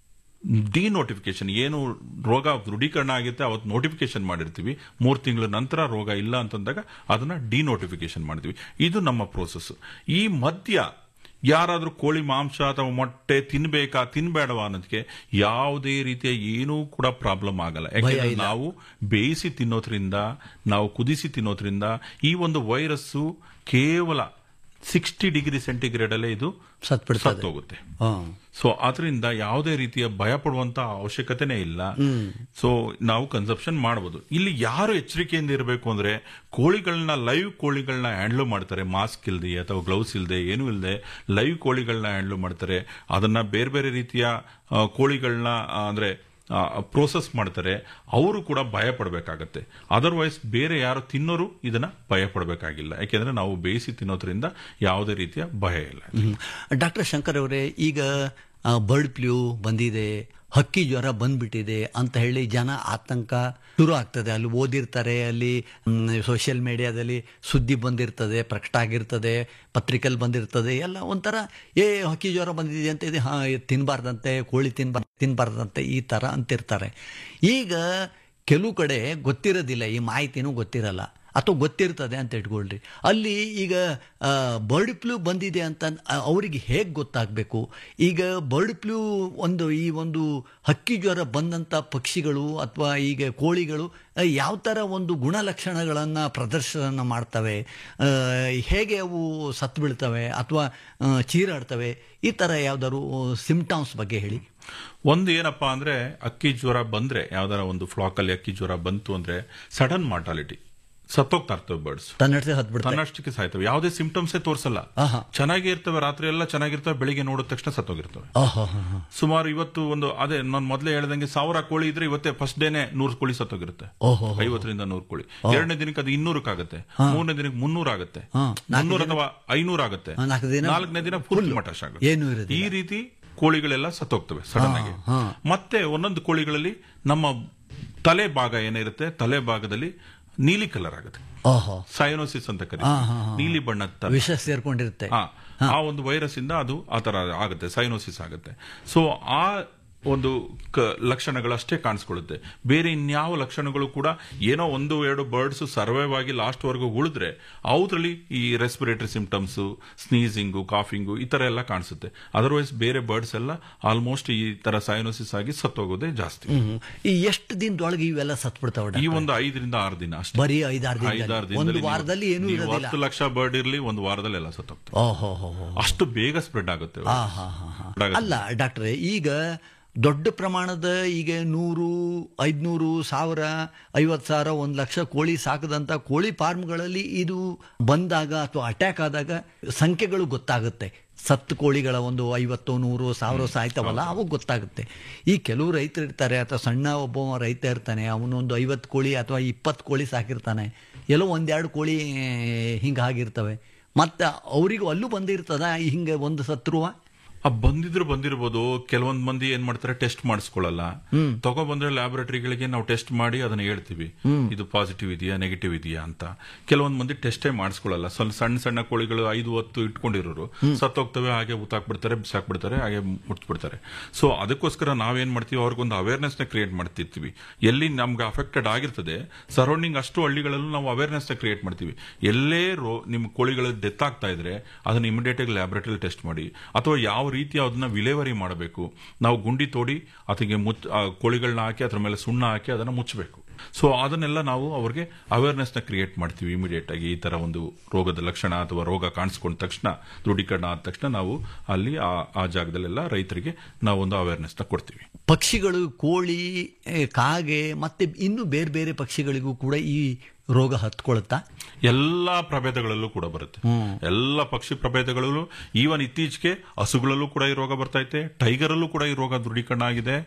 ಡಿನೋಟಿಫಿಕೇಶನ್ ಏನು ರೋಗ ದೃಢೀಕರಣ ಆಗುತ್ತೆ ಅವತ್ತು ನೋಟಿಫಿಕೇಶನ್ ಮಾಡಿರ್ತೀವಿ ಮೂರು ತಿಂಗಳ ನಂತರ ರೋಗ ಇಲ್ಲ ಅಂತಂದಾಗ ಅದನ್ನ ಡಿನೋಟಿಫಿಕೇಶನ್ ಮಾಡ್ತೀವಿ ಇದು ನಮ್ಮ ಪ್ರೋಸೆಸ್ ಈ ಮಧ್ಯ ಯಾರಾದ್ರೂ ಕೋಳಿ ಮಾಂಸ ಅಥವಾ ಮೊಟ್ಟೆ ತಿನ್ಬೇಕಾ ತಿನ್ಬೇಡವಾ ಅನ್ನೋದಕ್ಕೆ ಯಾವುದೇ ರೀತಿಯ ಏನೂ ಕೂಡ ಪ್ರಾಬ್ಲಮ್ ಆಗಲ್ಲ ಯಾಕಂದ್ರೆ ನಾವು ಬೇಯಿಸಿ ತಿನ್ನೋದ್ರಿಂದ ನಾವು ಕುದಿಸಿ ತಿನ್ನೋದ್ರಿಂದ ಈ ಒಂದು ವೈರಸ್ಸು ಕೇವಲ ಸಿಕ್ಸ್ಟಿ ಡಿಗ್ರಿ ಸೆಂಟಿಗ್ರೇಡ್ ಅಲ್ಲೇ ಇದು ಸತ್ಬಿಡ್ತದೆ. ಸತ್ತೋಗುತ್ತೆ ಹಾ. ಸೊ ಅದರಿಂದ ಯಾವುದೇ ರೀತಿಯ ಭಯ ಪಡುವಂತ ಅವಶ್ಯಕತೆನೇ ಇಲ್ಲ ಸೊ ನಾವು ಕನ್ಸಪ್ಷನ್ ಮಾಡಬಹುದು ಇಲ್ಲಿ ಯಾರು ಎಚ್ಚರಿಕೆಯಿಂದ ಇರಬೇಕು ಅಂದ್ರೆ ಕೋಳಿಗಳನ್ನ ಲೈವ್ ಕೋಳಿಗಳನ್ನ ಹ್ಯಾಂಡ್ಲ್ ಮಾಡ್ತಾರೆ ಮಾಸ್ಕ್ ಇಲ್ಲದೆ ಅಥವಾ ಗ್ಲೌಸ್ ಇಲ್ಲದೆ ಏನೂ ಇಲ್ಲದೆ ಲೈವ್ ಕೋಳಿಗಳನ್ನ ಹ್ಯಾಂಡ್ಲ್ ಮಾಡ್ತಾರೆ ಅದನ್ನ ಬೇರೆ ಬೇರೆ ರೀತಿಯ ಆ, ಕೋಳಿಗಳನ್ನ ಆ, ಅಂದ್ರೆ ಪ್ರೋಸೆಸ್ ಮಾಡ್ತಾರೆ ಅವರು ಕೂಡ ಭಯ ಪಡಬೇಕಾಗತ್ತೆ ಅದರ್ವೈಸ್ ಬೇರೆ ಯಾರು ತಿನ್ನೋರು ಇದನ್ನ ಭಯ ಪಡಬೇಕಾಗಿಲ್ಲ ಯಾಕೆಂದ್ರೆ ನಾವು ಬೇಯಿಸಿ ತಿನ್ನೋದ್ರಿಂದ ಯಾವುದೇ ರೀತಿಯ ಭಯ ಇಲ್ಲ ಹ್ಮ್. ಡಾಕ್ಟರ್ ಶಂಕರ್ ಅವರೇ ಈಗ ಬರ್ಡ್ ಫ್ಲೂ ಬಂದಿದೆ ಹಕ್ಕಿ ಜ್ವರ ಬಂದ್ಬಿಟ್ಟಿದೆ ಅಂತ ಹೇಳಿ ಜನ ಆತಂಕ ಶುರು ಆಗ್ತದೆ ಅಲ್ಲಿ ಓದಿರ್ತಾರೆ ಅಲ್ಲಿ ಸೋಷಿಯಲ್ ಮೀಡಿಯಾದಲ್ಲಿ ಸುದ್ದಿ ಬಂದಿರ್ತದೆ ಪ್ರಕಟ ಆಗಿರ್ತದೆ ಪತ್ರಿಕೆಯಲ್ಲಿ ಬಂದಿರ್ತದೆ ಎಲ್ಲ ಒಂಥರ ಏ ಹಕ್ಕಿ ಜ್ವರ ಬಂದಿದೆ ಅಂತ ಇದೆ ಹಾ ಇದು ತಿನ್ಬಾರ್ದಂತೆ ಕೋಳಿ ತಿನ್ಬಾರ್ದು ತಿನ್ಬಾರ್ದಂತೆ ಈ ಥರ ಅಂತಿರ್ತಾರೆ ಈಗ ಕೆಲವು ಕಡೆ ಗೊತ್ತಿರೋದಿಲ್ಲ ಈ ಮಾಹಿತಿನೂ ಗೊತ್ತಿರಲ್ಲ ಅಥವಾ ಗೊತ್ತಿರ್ತದೆ ಅಂತ ಇಟ್ಕೊಳ್ರಿ ಅಲ್ಲಿ ಈಗ ಬರ್ಡ್ ಫ್ಲೂ ಬಂದಿದೆ ಅಂತ ಆ, ಅವರಿಗೆ ಹೇಗೆ ಗೊತ್ತಾಗಬೇಕು ಈಗ ಬರ್ಡ್ ಫ್ಲೂ ಒಂದು ಈ ಒಂದು ಹಕ್ಕಿ ಜ್ವರ ಬಂದಂಥ ಪಕ್ಷಿಗಳು ಅಥವಾ ಈಗ ಕೋಳಿಗಳು ಆ, ಯಾವ ಥರ ಒಂದು ಗುಣಲಕ್ಷಣಗಳನ್ನು ಪ್ರದರ್ಶನ ಮಾಡ್ತವೆ ಆ, ಹೇಗೆ ಅವು ಸತ್ತು ಬೀಳ್ತವೆ ಅಥವಾ ಆ, ಚೀರಾಡ್ತವೆ ಈ ಥರ ಯಾವ್ದಾದ್ರು ಸಿಂಪ್ಟಮ್ಸ್ ಬಗ್ಗೆ ಹೇಳಿ ಒಂದು ಏನಪ್ಪಾ ಅಂದ್ರೆ ಅಕ್ಕಿ ಜ್ವರ ಬಂದ್ರೆ ಯಾವ್ದಾರ ಒಂದು ಫ್ಲಾಕ್ ಅಲ್ಲಿ ಅಕ್ಕಿ ಜ್ವರ ಬಂತು ಅಂದ್ರೆ ಸಡನ್ ಮಾರ್ಟಾಲಿಟಿ ಸತ್ತೋಗ್ತಾ ಇರ್ತವೆ ಬರ್ಡ್ಸ್ ತನ್ನಷ್ಟೇ ಹತ್ತು ಬಿಡ್ತವೆ ತನ್ನಷ್ಟಕ್ಕೆ ಸಾಯ್ತವೆ ಯಾವುದೇ ಸಿಂಪ್ಟಮ್ಸೇ ತೋರಿಸಲ್ಲ ಆಹಾ. ಚೆನ್ನಾಗಿ ಇರ್ತವೆ ರಾತ್ರಿ ಎಲ್ಲ ಚೆನ್ನಾಗಿರ್ತವೆ ಬೆಳಿಗ್ಗೆ ನೋಡಿದ ತಕ್ಷಣ ಸತ್ತೋಗಿರ್ತವೆ ಆಹಾ ಹಾ ಹಾ ಸುಮಾರು ಇವತ್ತು ಒಂದು ಅದೇ ನಾನು ಮೊದಲೇ ಹೇಳ್ದಂಗೆ ಸಾವಿರ ಕೋಳಿ ಇದ್ರೆ ಇವತ್ತೇ ಫಸ್ಟ್ ಡೇನೆ ನೂರು ಕೋಳಿ ಸತ್ತೋಗಿರುತ್ತೆ ಓಹೋ ಐವತ್ತರಿಂದ ನೂರು ಕೋಳಿ ಎರಡನೇ ದಿನಕ್ಕೆ ಅದು ಇನ್ನೂರಕ್ಕಾಗತ್ತೆ ಮೂರನೇ ದಿನಕ್ಕೆ ಮುನ್ನೂರ ಆಗುತ್ತೆ ಹಾ. ಮುನ್ನೂರ ಅಥವಾ ಐನೂರ ಆಗುತ್ತೆ ಹಾ, ನಾಲ್ಕು ದಿನ ನಾಲ್ಕನೇ ದಿನ ಫುಲ್ ಮಟಾಶ್ ಆಗುತ್ತೆ ಏನೂ ಇರೋದಿಲ್ಲ. ಈ ರೀತಿ ಕೋಳಿಗಳೆಲ್ಲ ಸತ್ತೋಗ್ತವೆ ಸಡನ್ ಆಗಿ ಹಾ. ಮತ್ತೆ ಒಂದೊಂದು ಕೋಳಿಗಳಲ್ಲಿ ನಮ್ಮ ತಲೆ ಭಾಗ ಏನಿರುತ್ತೆ ತಲೆ ಭಾಗದಲ್ಲಿ ನೀಲಿ ಕಲರ್ ಆಗುತ್ತೆ ಓಹೋ ಸೈನೋಸಿಸ್ ಅಂತ ಹಾ, ಕರೀತೀವಿ ಹಾ, ಹಾ. ನೀಲಿ ಬಣ್ಣದ ತರ. ವಿಷ ಸೇರ್ಕೊಂಡಿರುತ್ತೆ ಹಾ ಆ ಒಂದು ವೈರಸ್ ಇಂದ ಅದು ಆ ತರ ಆಗುತ್ತೆ ಸೈನೋಸಿಸ್ ಆಗುತ್ತೆ ಸೊ ಆ ಒಂದು ಕ- ಲಕ್ಷಣಗಳಷ್ಟೇ ಕಾಣಿಸ್ಕೊಳ್ಳುತ್ತೆ ಬೇರೆ ಇನ್ಯಾವ ಲಕ್ಷಣಗಳು ಕೂಡ ಏನೋ ಒಂದು ಎರಡು ಬರ್ಡ್ಸ್ ಸರ್ವೈವ್ ಆಗಿ ಲಾಸ್ಟ್ ವರ್ಗು ಉಳಿದ್ರೆ ಅವುದ್ರಲ್ಲಿ ಈ ರೆಸ್ಪಿರೇಟರಿ ಸಿಂಪ್ಟಮ್ಸ್ ಸ್ನೀಸಿಂಗು ಕಾಫಿಂಗು ಈ ತರ ಎಲ್ಲ ಕಾಣಿಸುತ್ತೆ ಅದರ್ವೈಸ್ ಬೇರೆ ಬರ್ಡ್ಸ್ ಎಲ್ಲ ಆಲ್ಮೋಸ್ಟ್ ಈ ತರ ಸೈನೋಸಿಸ್ ಆಗಿ ಸತ್ತೋಗೋದೇ ಜಾಸ್ತಿ ಹ್ಮ್. ಈ ಎಷ್ಟು ದಿನದೊಳಗೆ ಇವೆಲ್ಲ ಸತ್ಬಿಡ್ತಾವ ಈ ಒಂದು ಐದರಿಂದ ಆರು ದಿನ ಅಷ್ಟೇ ಬರೀ ಐದಾರು ಐದಾರು ದಿನದಲ್ಲಿ ಒಂದು ದಿನದಲ್ಲಿ ವಾರದಲ್ಲಿ ನೀವು- ಏನೂ ನೀವು ಇರೋದಿಲ್ಲ ಹತ್ತು ಲಕ್ಷ ಬರ್ಡ್ ಇರ್ಲಿ ಒಂದು ವಾರದಲ್ಲಿ ಎಲ್ಲ ಸತ್ತೋಗ್ತವೆ ಓಹೋ ಹೋ ಹೋ ಅಷ್ಟು ಬೇಗ ಸ್ಪ್ರೆಡ್ ಆಗುತ್ತೆ ಆ, ಹಾ, ಹಾ, ಹಾ. ಅಲ್ಲ ಡಾಕ್ಟ್ರೆ ಈಗ ದೊಡ್ಡ ಪ್ರಮಾಣದ ಈಗ ನೂರು ಐದ್ನೂರು ಸಾವಿರ ಐವತ್ತು ಸಾವಿರ ಒಂದು ಲಕ್ಷ ಕೋಳಿ ಸಾಕದಂತ ಕೋಳಿ ಫಾರ್ಮ್ಗಳಲ್ಲಿ ಇದು ಬಂದಾಗ ಅಥವಾ ಅಟ್ಯಾಕ್ ಆದಾಗ ಸಂಖ್ಯೆಗಳು ಗೊತ್ತಾಗುತ್ತೆ ಸತ್ತು ಕೋಳಿಗಳ ಒಂದು ಐವತ್ತು ನೂರು ಸಾವಿರ ಸಾಯ್ತವಲ್ಲ ಅವು ಗೊತ್ತಾಗುತ್ತೆ ಈ ಕೆಲವು ರೈತರು ಇರ್ತಾರೆ ಅಥವಾ ಸಣ್ಣ ಒಬ್ಬ ರೈತ ಇರ್ತಾನೆ ಅವನೊಂದು ಐವತ್ತು ಕೋಳಿ ಅಥವಾ ಇಪ್ಪತ್ತು ಕೋಳಿ ಸಾಕಿರ್ತಾನೆ ಎಲ್ಲೋ ಒಂದೆರಡು ಕೋಳಿ ಹಿಂಗೆ ಆಗಿರ್ತವೆ ಮತ್ತು ಅವರಿಗೂ ಅಲ್ಲೂ ಬಂದಿರ್ತದ ಹಿಂಗೆ ಒಂದು ಸತ್ರುವ ಆ ಬಂದಿದ್ರು ಬಂದಿರ್ಬೋದು ಕೆಲವೊಂದ್ ಮಂದಿ ಏನ್ ಮಾಡ್ತಾರೆ ಟೆಸ್ಟ್ ಮಾಡಿಸ್ಕೊಳ್ಳಲ್ಲ ತಗೊಬಂದ್ರೆ ಲ್ಯಾಬೊರೇಟರಿಗಳಿಗೆ ನಾವು ಟೆಸ್ಟ್ ಮಾಡಿ ಅದನ್ನ ಹೇಳ್ತೀವಿ ಇದು ಪಾಸಿಟಿವ್ ಇದೆಯಾ ನೆಗೆಟಿವ್ ಇದೆಯಾ ಅಂತ ಕೆಲವೊಂದ್ ಮಂದಿ ಟೆಸ್ಟೇ ಮಾಡಿಸ್ಕೊಳ್ಳಲ್ಲ ಸ್ವಲ್ಪ ಸಣ್ಣ ಸಣ್ಣ ಕೋಳಿಗಳು ಐದು ಹೊತ್ತು ಇಟ್ಕೊಂಡಿರೋರು ಸತ್ತೋಗ್ತವೆ ಹಾಗೆ ಊತಾಕ್ಬಿಡ್ತಾರೆ ಬಿಸಾಕ್ಬಿಡ್ತಾರೆ ಹಾಗೆ ಮುಟ್ಬಿಡ್ತಾರೆ ಸೊ ಅದಕ್ಕೋಸ್ಕರ ನಾವೇನ್ ಮಾಡ್ತೀವಿ ಅವ್ರಿಗೊಂದು ಅವೇರ್ನೆಸ್ ನ ಕ್ರಿಯೇಟ್ ಮಾಡ್ತಿರ್ತೀವಿ ಎಲ್ಲಿ ನಮ್ಗೆ ಅಫೆಕ್ಟೆಡ್ ಆಗಿರ್ತದೆ ಸರೌಂಡಿಂಗ್ ಅಷ್ಟು ಹಳ್ಳಿಗಳಲ್ಲೂ ನಾವು ಅವೇರ್ನೆಸ್ ನ ಕ್ರಿಯೇಟ್ ಮಾಡ್ತೀವಿ ಎಲ್ಲೇ ರೋ ನಿಮ್ ಕೋಳಿಗಳು ಡೆತ್ ಆಗ್ತಾ ಇದ್ರೆ ಅದನ್ನ ಇಮಿಡಿಯೇಟ್ ಆಗಿ ಲ್ಯಾಬೊರೇಟರಿ ಟೆಸ್ಟ್ ಮಾಡಿ ಅಥವಾ ಯಾವ ರೀತಿ ಅದನ್ನ ವಿಲೇವರಿ ಮಾಡಬೇಕು ನಾವು ಗುಂಡಿ ತೋಡಿ ಅದಕ್ಕೆ ಮುಚ್ ಆ ಕೋಳಿಗಳನ್ನ ಹಾಕಿ ಅದ್ರ ಮೇಲೆ ಸುಣ್ಣ ಹಾಕಿ ಅದನ್ನ ಮುಚ್ಚಬೇಕು ಸೊ ಅದನ್ನೆಲ್ಲ ನಾವು ಅವ್ರಿಗೆ ಅವೇರ್ನೆಸ್ ನ ಕ್ರಿಯೇಟ್ ಮಾಡ್ತೀವಿ ಇಮಿಡಿಯೇಟ್ ಆಗಿ ಈ ತರ ಒಂದು ರೋಗದ ಲಕ್ಷಣ ಅಥವಾ ರೋಗ ಕಾಣಿಸ್ಕೊಂಡ ತಕ್ಷಣ ದೃಢೀಕರಣ ಆದ ತಕ್ಷಣ ನಾವು ಅಲ್ಲಿ ಆ- ಆ ಜಾಗದಲ್ಲೆಲ್ಲ ರೈತರಿಗೆ ನಾವು ಒಂದು ಅವೇರ್ನೆಸ್ ನ ಕೊಡ್ತೀವಿ ಪಕ್ಷಿಗಳು ಕೋಳಿ ಏ, ಕಾಗೆ ಮತ್ತೆ ಇನ್ನು ಬೇರೆ ಬೇರೆ ಪಕ್ಷಿಗಳಿಗೂ ಕೂಡ ಈ ರೋಗ ಹತ್ಕೊಳುತ್ತಾ ಎಲ್ಲಾ ಪ್ರಭೇದಗಳಲ್ಲೂ ಕೂಡ ಬರುತ್ತೆ ಎಲ್ಲ ಪಕ್ಷಿ ಪ್ರಭೇದಗಳಲ್ಲೂ ಈವನ್ ಇತ್ತೀಚೆಗೆ ಹಸುಗಳಲ್ಲೂ ಕೂಡ ಈ ರೋಗ ಬರ್ತೈತೆ ಟೈಗರ್ ಅಲ್ಲೂ ಕೂಡ ಈ ರೋಗ ದೃಢೀಕರಣ ಆಗಿದೆ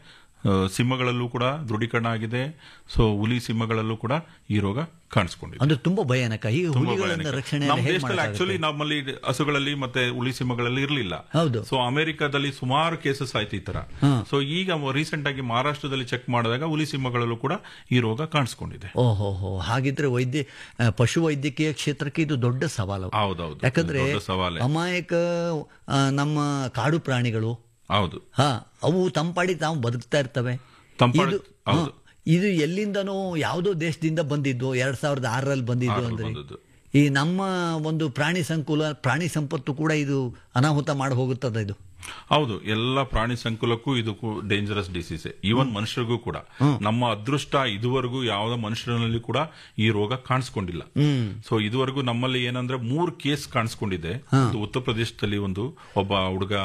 ಆ, ಸಿಂಹಗಳಲ್ಲೂ ಕೂಡ ದೃಢೀಕರಣ ಆಗಿದೆ ಸೊ ಹುಲಿ ಸಿಂಹಗಳಲ್ಲೂ ಕೂಡ ಈ ರೋಗ ಕಾಣಿಸ್ಕೊಂಡಿದೆ ಅಂದ್ರೆ ತುಂಬಾ ಭಯಾನಕ ಈ ತುಂಬಾ ಹುಲಿಗಳಿಂದ ಭಯಾನಕ. ರಕ್ಷಣೆ ನಮ್ಮ ಹೇಗೆ ದೇಶದಲ್ಲಿ ಆಕ್ಚುಲಿ ಮಾಡೋಕ್ಕಾಗುತ್ತೆ? ನಮ್ಮಲ್ಲಿ ಹಸುಗಳಲ್ಲಿ ಮತ್ತೆ ಹುಲಿ ಸಿಂಹಗಳಲ್ಲಿ ಇರಲಿಲ್ಲ ಹೌದು. ಸೊ ಅಮೆರಿಕದಲ್ಲಿ ಸುಮಾರು ಕೇಸಸ್ ಆಯ್ತು ಈ ತರ ಸೊ ಈಗ ರೀಸೆಂಟ್ ಆಗಿ ಮಹಾರಾಷ್ಟ್ರದಲ್ಲಿ ಚೆಕ್ ಮಾಡಿದಾಗ ಹುಲಿ ಸಿಂಹಗಳಲ್ಲೂ ಕೂಡ ಈ ರೋಗ ಕಾಣಿಸ್ಕೊಂಡಿದೆ ಓಹೋ ಹೋ ಹಾಗಿದ್ರೆ ವೈದ್ಯ ಆ, ಪಶು ವೈದ್ಯಕೀಯ ಕ್ಷೇತ್ರಕ್ಕೆ ಇದು ದೊಡ್ಡ ಸವಾಲು ಹೌದೌದು ಯಾಕಂದ್ರೆ ದೊಡ್ಡ ಸವಾಲೆ ಅಮಾಯಕ ಆ, ನಮ್ಮ ಕಾಡು ಪ್ರಾಣಿಗಳು ಹೌದು ಹಾ ಅವು ತಂಪಾಡಿ ತಾವು ಬದುಕ್ತಾ ಇರ್ತವೆ ತಂಪಾಡಿ- ಇದು ಹೌದು. ಹಾ, ಇದು ಎಲ್ಲಿಂದನೋ ಯಾವುದೋ ದೇಶದಿಂದ ಬಂದಿದ್ದು ಎರಡ್ ಸಾವಿರದ ಆರರಲ್ಲಿ ಬಂದಿದ್ದು ಆರಲ್ಲಿ ಅಂದ್ರೆ ಬಂದದ್ದು. ಈ ನಮ್ಮ ಒಂದು ಪ್ರಾಣಿ ಸಂಕುಲ ಪ್ರಾಣಿ ಸಂಪತ್ತು ಕೂಡ ಇದು ಅನಾಹುತ ಮಾಡಿ ಹೋಗುತ್ತದೆ ಇದು ಹೌದು ಎಲ್ಲ ಪ್ರಾಣಿ ಸಂಕುಲಕ್ಕೂ ಇದು ಡೇಂಜರಸ್ ಡಿಸೀಸ್ ಈವನ್ ಮನುಷ್ಯರಿಗೂ ಕೂಡ ನಮ್ಮ ಅದೃಷ್ಟ ಇದುವರೆಗೂ ಯಾವುದೇ ಮನುಷ್ಯರಲ್ಲಿ ಕೂಡ ಈ ರೋಗ ಕಾಣಿಸ್ಕೊಂಡಿಲ್ಲ ಸೊ ಇದುವರೆಗೂ ನಮ್ಮಲ್ಲಿ ಏನಂದ್ರೆ ಮೂರ್ ಕೇಸ್ ಕಾಣಿಸ್ಕೊಂಡಿದೆ ಒಂದು ಉತ್ತರ ಪ್ರದೇಶದಲ್ಲಿ ಒಂದು ಒಬ್ಬ ಹುಡುಗ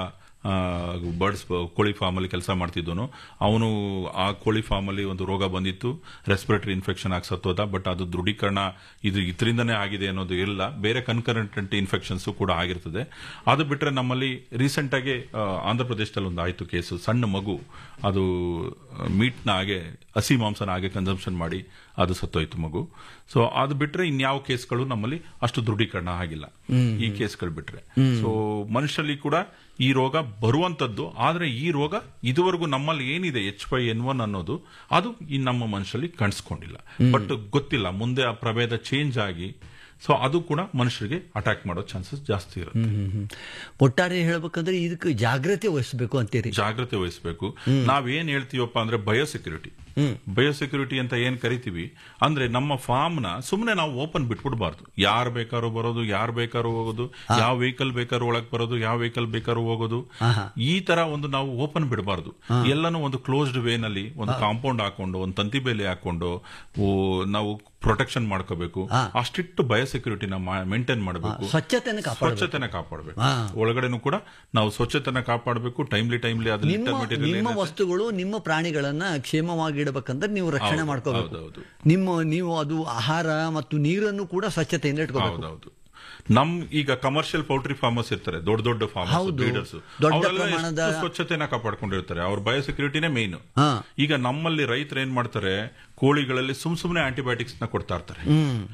ಬರ್ಡ್ಸ್ ಕೋಳಿ ಫಾರ್ಮ್ ಅಲ್ಲಿ ಕೆಲಸ ಮಾಡ್ತಿದ್ದನು ಅವನು ಆ ಕೋಳಿ ಫಾರ್ಮ್ ಅಲ್ಲಿ ಒಂದು ರೋಗ ಬಂದಿತ್ತು ರೆಸ್ಪಿರೇಟರಿ ಇನ್ಫೆಕ್ಷನ್ ಆಗಿ ಸತ್ತೋದ ಬಟ್ ಅದು ದೃಢೀಕರಣ ಇದು ಇದರಿಂದನೇ ಆಗಿದೆ ಅನ್ನೋದು ಇಲ್ಲ ಬೇರೆ ಕನ್ಕರೆಂಟ್ ಇನ್ಫೆಕ್ಷನ್ಸ್ ಕೂಡ ಆಗಿರ್ತದೆ ಅದು ಬಿಟ್ರೆ ನಮ್ಮಲ್ಲಿ ರೀಸೆಂಟ್ ಆಗಿ ಆ, ಆಂಧ್ರ ಪ್ರದೇಶದಲ್ಲಿ ಒಂದು ಆಯ್ತು ಕೇಸು ಸಣ್ಣ ಮಗು ಅದು ಮೀಟ್ನ ಹಾಗೆ ಹಸಿ ಮಾಂಸನ ಹಾಗೆ ಕನ್ಸಂಪ್ಷನ್ ಮಾಡಿ ಅದು ಸತ್ತೋಯ್ತು ಮಗು ಸೊ ಅದು ಬಿಟ್ರೆ ಇನ್ಯಾವ ಕೇಸ್ಗಳು ನಮ್ಮಲ್ಲಿ ಅಷ್ಟು ದೃಢೀಕರಣ ಆಗಿಲ್ಲ ಈ ಕೇಸ್ಗಳು ಬಿಟ್ರೆ ಸೊ ಮನುಷ್ಯರಲ್ಲಿ ಕೂಡ ಈ ರೋಗ ಬರುವಂತದ್ದು ಆದ್ರೆ ಈ ರೋಗ ಇದುವರೆಗೂ ನಮ್ಮಲ್ಲಿ ಏನಿದೆ ಎಚ್ ಫೈ ಎನ್ ಒನ್ ಅನ್ನೋದು ಅದು ಈ ನಮ್ಮ ಮನುಷ್ಯರಲ್ಲಿ ಕಾಣಿಸ್ಕೊಂಡಿಲ್ಲ ಬಟ್ ಗೊತ್ತಿಲ್ಲ ಮುಂದೆ ಆ ಪ್ರಭೇದ ಚೇಂಜ್ ಆಗಿ ಸೊ ಅದು ಕೂಡ ಮನುಷ್ಯರಿಗೆ ಅಟ್ಯಾಕ್ ಮಾಡೋ ಚಾನ್ಸಸ್ ಜಾಸ್ತಿ ಇರುತ್ತೆ ಹ್ಮ್, ಹ್ಮ್. ಒಟ್ಟಾರೆ ಹೇಳ್ಬೇಕಂದ್ರೆ ಇದಕ್ಕೆ ಜಾಗ್ರತೆ ವಹಿಸಬೇಕು ಅಂತೀರಿ ಜಾಗ್ರತೆ ವಹಿಸಬೇಕು ನಾವೇನ್ ಹೇಳ್ತೀವಪ್ಪ ಅಂದ್ರೆ ಬಯೋಸೆಕ್ಯೂರಿಟಿ ಬಯೋಸೆಕ್ಯೂರಿಟಿ ಅಂತ ಏನ್ ಕರಿತೀವಿ ಅಂದ್ರೆ ನಮ್ಮ ಫಾರ್ಮ್ ನ ಸುಮ್ನೆ ನಾವು ಓಪನ್ ಬಿಟ್ಬಿಡ್ಬಾರ್ದು ಯಾರು ಬೇಕಾದ್ರೂ ಬರೋದು ಯಾರು ಬೇಕಾದ್ರೂ ಹೋಗೋದು ಯಾವ ವೆಹಿಕಲ್ ಬೇಕಾದ್ರೂ ಒಳಗ್ ಬರೋದು ಯಾವ ವೆಹಿಕಲ್ ಬೇಕಾದ್ರೂ ಹೋಗೋದು ಈ ತರ ಒಂದು ನಾವು ಓಪನ್ ಬಿಡಬಾರ್ದು ಎಲ್ಲಾನು ಒಂದು ಕ್ಲೋಸ್ಡ್ ವೇ ನಲ್ಲಿ ಒಂದು ಕಾಂಪೌಂಡ್ ಹಾಕೊಂಡು ಒಂದು ತಂತಿ ಬೇಲಿ ಹಾಕೊಂಡು ಓ, ನಾವು ಪ್ರೊಟೆಕ್ಷನ್ ಮಾಡ್ಕೋಬೇಕು ಅಷ್ಟಿಟ್ಟು ಬಯೋಸೆಕ್ಯೂರಿಟಿನ ಮೇಂಟೈನ್ ಮಾಡಬೇಕು ಸ್ವಚ್ಛತೆನ ಕಾಪಾಡಬೇಕು ಸ್ವಚ್ಛತೆನ ಕಾಪಾಡಬೇಕು ಒಳಗಡೆನೂ ಕೂಡ ನಾವು ಸ್ವಚ್ಛತೆನ ಕಾಪಾಡಬೇಕು ಟೈಮ್ಲಿ ಟೈಮ್ಲಿ ಅದ್ರ ನಿಮ್ಮ ನಿಮ್ಮ ವಸ್ತುಗಳು ನಿಮ್ಮ ಪ್ರಾಣಿಗಳನ್ನ ಕ್ಷೇಮವಾಗಿ ಇಡಬೇಕಂದ್ರೆ ನೀವು ರಕ್ಷಣೆ ಹೌದು, ಮಾಡ್ಕೋಬೇಕು ಹೌದೌದು. ನಿಮ್ಮ ನೀವು ಅದು ಆಹಾರ ಮತ್ತು ನೀರನ್ನು ಕೂಡ ಸ್ವಚ್ಛತೆಯಿಂದ ಇಟ್ಕೋಬೇಕು ಹೌದೌದು ನಮ್ ಈಗ ಕಮರ್ಷಿಯಲ್ ಪೌಲ್ಟ್ರಿ ಫಾರ್ಮರ್ಸ್ ಇರ್ತಾರೆ ದೊಡ್ಡ ದೊಡ್ಡ ಫಾರ್ಮರ್ಸ್ ಹೌದು. ಬ್ರೀಡರ್ಸ್ ದೊಡ್ಡ ಪ್ರಮಾಣದ- ಸ್ವಚ್ಛತೆನ ಕಾಪಾಡ್ಕೊಂಡಿರ್ತಾರೆ ಅವ್ರ ಬಯೋಸೆಕ್ಯೂರಿಟಿನೇ ಮೇನ್ ಹಾ. ಈಗ ನಮ್ಮಲ್ಲಿ ರೈತರು ಏನ್ ಮಾಡ್ತಾರೆ ಕೋಳಿಗಳಲ್ಲಿ ಸುಮ್ ಸುಮ್ನೆ ಆಂಟಿಬಯೋಟಿಕ್ಸ್ ನ ಕೊಡ್ತಾ ಇರ್ತಾರೆ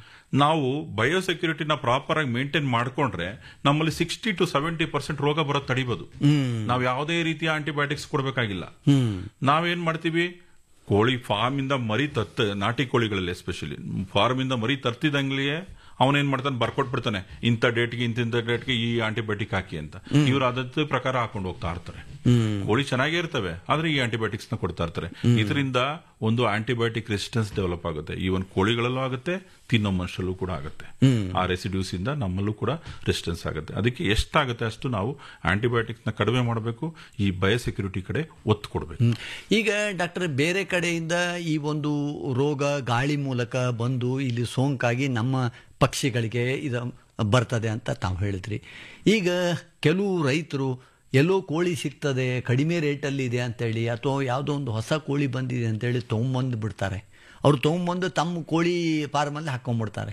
ನಾವು ಬಯೋಸೆಕ್ಯೂರಿಟಿನ ಪ್ರಾಪರ್ ಆಗಿ ಮೇಂಟೈನ್ ಮಾಡ್ಕೊಂಡ್ರೆ ನಮ್ಮಲ್ಲಿ ಸಿಕ್ಸ್ಟಿ ಟು ಸೆವೆಂಟಿ ಪರ್ಸೆಂಟ್ ರೋಗ ಬರೋದು ತಡಿಬಹುದು ನಾವು ಯಾವುದೇ ರೀತಿಯ ಆಂಟಿಬಯೋಟಿಕ್ಸ್ ಕೊಡ್ಬೇಕಾಗಿಲ್ಲ ನಾವೇನ್ ಮಾಡ್ತೀವಿ ಕೋಳಿ ಫಾರ್ಮ್ ಇಂದ ಮರಿ ತತ್ತ ನಾಟಿ ಕೋಳಿಗಳಲ್ಲಿ ಎಸ್ಪೆಷಲಿ ಫಾರ್ಮ್ ಇಂದ ಮರಿ ತರ್ತಿದಂಗ್ಲಿಯೇ ಅವನೇನ್ ಮಾಡ್ತಾನೆ ಬರ್ಕೊಟ್ಬಿಡ್ತಾನೆ ಇಂಥ ಡೇಟ್ಗೆ ಇಂತಿಂತ ಡೇಟ್ಗೆ ಈ ಆಂಟಿಬಯೋಟಿಕ್ ಹಾಕಿ ಅಂತ ಇವ್ರು ಅದೇ ಪ್ರಕಾರ ಹಾಕೊಂಡು ಹೋಗ್ತಾ ಇರ್ತಾರೆ ಕೋಳಿ ಚೆನ್ನಾಗೇ ಇರ್ತವೆ ಆದ್ರೆ ಈ ಆಂಟಿಬಯೋಟಿಕ್ಸ್ ನ ಕೊಡ್ತಾ ಇರ್ತಾರೆ ಇದರಿಂದ ಒಂದು ಆಂಟಿಬಯೋಟಿಕ್ ರೆಸಿಸ್ಟೆನ್ಸ್ ಡೆವಲಪ್ ಆಗುತ್ತೆ ಈವನ್ ಕೋಳಿಗಳಲ್ಲೂ ಆಗುತ್ತೆ ತಿನ್ನೋ ಮನುಷ್ಯರಲ್ಲೂ ಕೂಡ ಆಗುತ್ತೆ ಆ ರೆಸಿಡ್ಯೂಸ್ ಇಂದ ನಮ್ಮಲ್ಲೂ ಕೂಡ ರೆಸಿಸ್ಟೆನ್ಸ್ ಆಗುತ್ತೆ ಅದಕ್ಕೆ ಎಷ್ಟಾಗುತ್ತೆ ಅಷ್ಟು ನಾವು ಆಂಟಿಬಯೋಟಿಕ್ಸ್ ನ ಕಡಿಮೆ ಮಾಡಬೇಕು ಈ ಬಯೋಸೆಕ್ಯೂರಿಟಿ ಕಡೆ ಒತ್ತು ಕೊಡಬೇಕು ಹ್ಮ್. ಈಗ ಡಾಕ್ಟರ್ ಬೇರೆ ಕಡೆಯಿಂದ ಈ ಒಂದು ರೋಗ ಗಾಳಿ ಮೂಲಕ ಬಂದು ಇಲ್ಲಿ ಸೋಂಕಾಗಿ ನಮ್ಮ ಪಕ್ಷಿಗಳಿಗೆ ಇದು ಬರ್ತದೆ ಅಂತ ತಾವು ಹೇಳಿದ್ರಿ ಈಗ ಕೆಲವು ರೈತರು ಎಲ್ಲೋ ಕೋಳಿ ಸಿಗ್ತದೆ ಕಡಿಮೆ ರೇಟಲ್ಲಿ ಇದೆ ಅಂತೇಳಿ ಅಥವಾ ಯಾವುದೋ ಒಂದು ಹೊಸ ಕೋಳಿ ಬಂದಿದೆ ಅಂತೇಳಿ ತೊಗೊಂಬಂದು ಬಿಡ್ತಾರೆ ಅವ್ರು ತೊಗೊಂಬಂದು ತಮ್ಮ ಕೋಳಿ ಫಾರ್ಮಲ್ಲಿ ಹಾಕೊಂಡ್ಬಿಡ್ತಾರೆ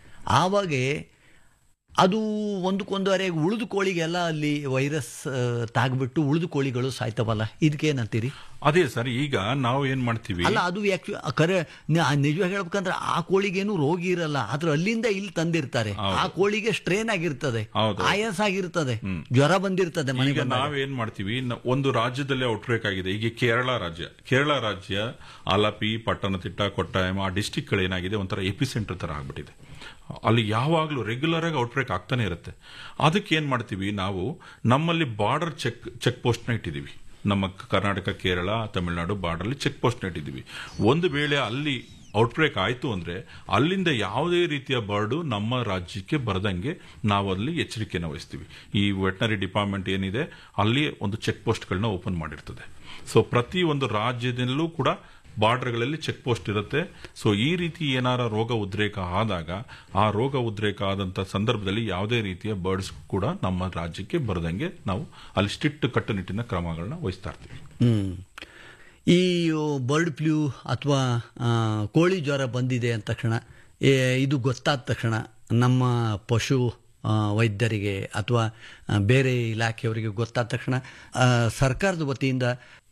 ಆವಾಗೆ ಅದು ಒಂದಕ್ಕೊಂದುವರೆ ಉಳಿದು ಕೋಳಿಗೆಲ್ಲ ಅಲ್ಲಿ ವೈರಸ್ ಆ, ತಾಗ್ಬಿಟ್ಟು ಉಳಿದು ಕೋಳಿಗಳು ಸಾಯ್ತವಲ್ಲ ಇದಕ್ಕೇನಂತೀರಿ ಅದೇ ಸರ್ ಈಗ ನಾವು ಏನ್ ಮಾಡ್ತೀವಿ ಅಲ್ಲ ಅದು ಯಾಕೆ ಕರೆ ನಿ- ನಿಜವಾಗಿ ಹೇಳ್ಬೇಕಂದ್ರೆ ಆ ಕೋಳಿಗೇನು ರೋಗ ಇರಲ್ಲ ಆದ್ರೆ ಅಲ್ಲಿಂದ ಇಲ್ಲಿ ತಂದಿರ್ತಾರೆ ಆ ಕೋಳಿಗೆ ಸ್ಟ್ರೇನ್ ಆಗಿರ್ತದೆ ಹೌದು. ಆಯಾಸ ಆಗಿರ್ತದೆ ಜ್ವರ ಬಂದಿರ್ತದೆ ಮನೆಗೆ ಈಗ ಬಂದಾಗ. ನಾವೇನ್ ಮಾಡ್ತೀವಿ ನ- ಒಂದು ರಾಜ್ಯದಲ್ಲಿ ಔಟ್ಬ್ರೇಕ್ ಆಗಿದೆ ಈಗ ಕೇರಳ ರಾಜ್ಯ ಕೇರಳ ರಾಜ್ಯ ಆಲಪಿ ಪಟ್ಟಣತಿಟ್ಟ ಕೊಟ್ಟಾಯಂ ಆ ಡಿಸ್ಟಿಕ್ ಏನಾಗಿದೆ ಒಂಥರ ಎಪಿ ಸೆಂಟರ್ ತರ ಆಗ್ಬಿಟ್ಟಿದೆ ಅಲ್ಲಿ ಯಾವಾಗ್ಲೂ ರೆಗ್ಯುಲರ್ ಆಗಿ ಔಟ್ಬ್ರೇಕ್ ಆಗ್ತಾನೆ ಇರುತ್ತೆ ಅದಕ್ಕೆ ಏನ್ ಮಾಡ್ತೀವಿ ನಾವು ನಮ್ಮಲ್ಲಿ ಬಾರ್ಡರ್ ಚೆಕ್ ಚೆಕ್ ಪೋಸ್ಟ್ ನ ಇಟ್ಟಿದೀವಿ ನಮ್ಮ ಕರ್ನಾಟಕ ಕೇರಳ ತಮಿಳುನಾಡು ಬಾರ್ಡರ್ ಅಲ್ಲಿ ಚೆಕ್ ಪೋಸ್ಟ್ ನ ಇಟ್ಟಿದೀವಿ ಒಂದು ವೇಳೆ ಅಲ್ಲಿ ಔಟ್ಬ್ರೇಕ್ ಆಯ್ತು ಅಂದ್ರೆ ಅಲ್ಲಿಂದ ಯಾವುದೇ ರೀತಿಯ ಬರ್ಡು ನಮ್ಮ ರಾಜ್ಯಕ್ಕೆ ಬರದಂಗೆ ನಾವು ಅಲ್ಲಿ ಎಚ್ಚರಿಕೆಯನ್ನು ವಹಿಸ್ತೀವಿ ಈ ವೆಟನರಿ ಡಿಪಾರ್ಟ್ಮೆಂಟ್ ಏನಿದೆ ಅಲ್ಲಿ ಒಂದು ಚೆಕ್ ಪೋಸ್ಟ್ಗಳನ್ನ ಓಪನ್ ಮಾಡಿರ್ತದೆ ಸೊ ಪ್ರತಿ ಒಂದು ರಾಜ್ಯದಲ್ಲೂ ಕೂಡ ಬಾರ್ಡರ್ಗಳಲ್ಲಿ ಚೆಕ್ ಪೋಸ್ಟ್ ಇರುತ್ತೆ ಸೊ ಈ ರೀತಿ ಏನಾರ ರೋಗ ಉದ್ರೇಕ ಆದಾಗ ಆ ರೋಗ ಉದ್ರೇಕ ಆದಂತ ಸಂದರ್ಭದಲ್ಲಿ ಯಾವುದೇ ರೀತಿಯ ಬರ್ಡ್ಸ್ ಕೂಡ ನಮ್ಮ ರಾಜ್ಯಕ್ಕೆ ಬರದಂಗೆ ನಾವು ಅಲ್ಲಿ ಸ್ಟ್ರಿಕ್ಟ್ ಕಟ್ಟುನಿಟ್ಟಿನ ಕ್ರಮಗಳನ್ನ ವಹಿಸ್ತಾ ಇರ್ತೀವಿ ಹ್ಮ್ ಈ ಬರ್ಡ್ ಫ್ಲೂ ಅಥವಾ ಆ, ಕೋಳಿ ಜ್ವರ ಬಂದಿದೆ ಅಂದ ತಕ್ಷಣ ಏ, ಇದು ಗೊತ್ತಾದ ತಕ್ಷಣ ನಮ್ಮ ಪಶು ಆ, ವೈದ್ಯರಿಗೆ ಅಥವಾ ಆ, ಬೇರೆ ಇಲಾಖೆಯವರಿಗೆ ಗೊತ್ತಾದ ತಕ್ಷಣ ಆ, ಸರ್ಕಾರದ ವತಿಯಿಂದ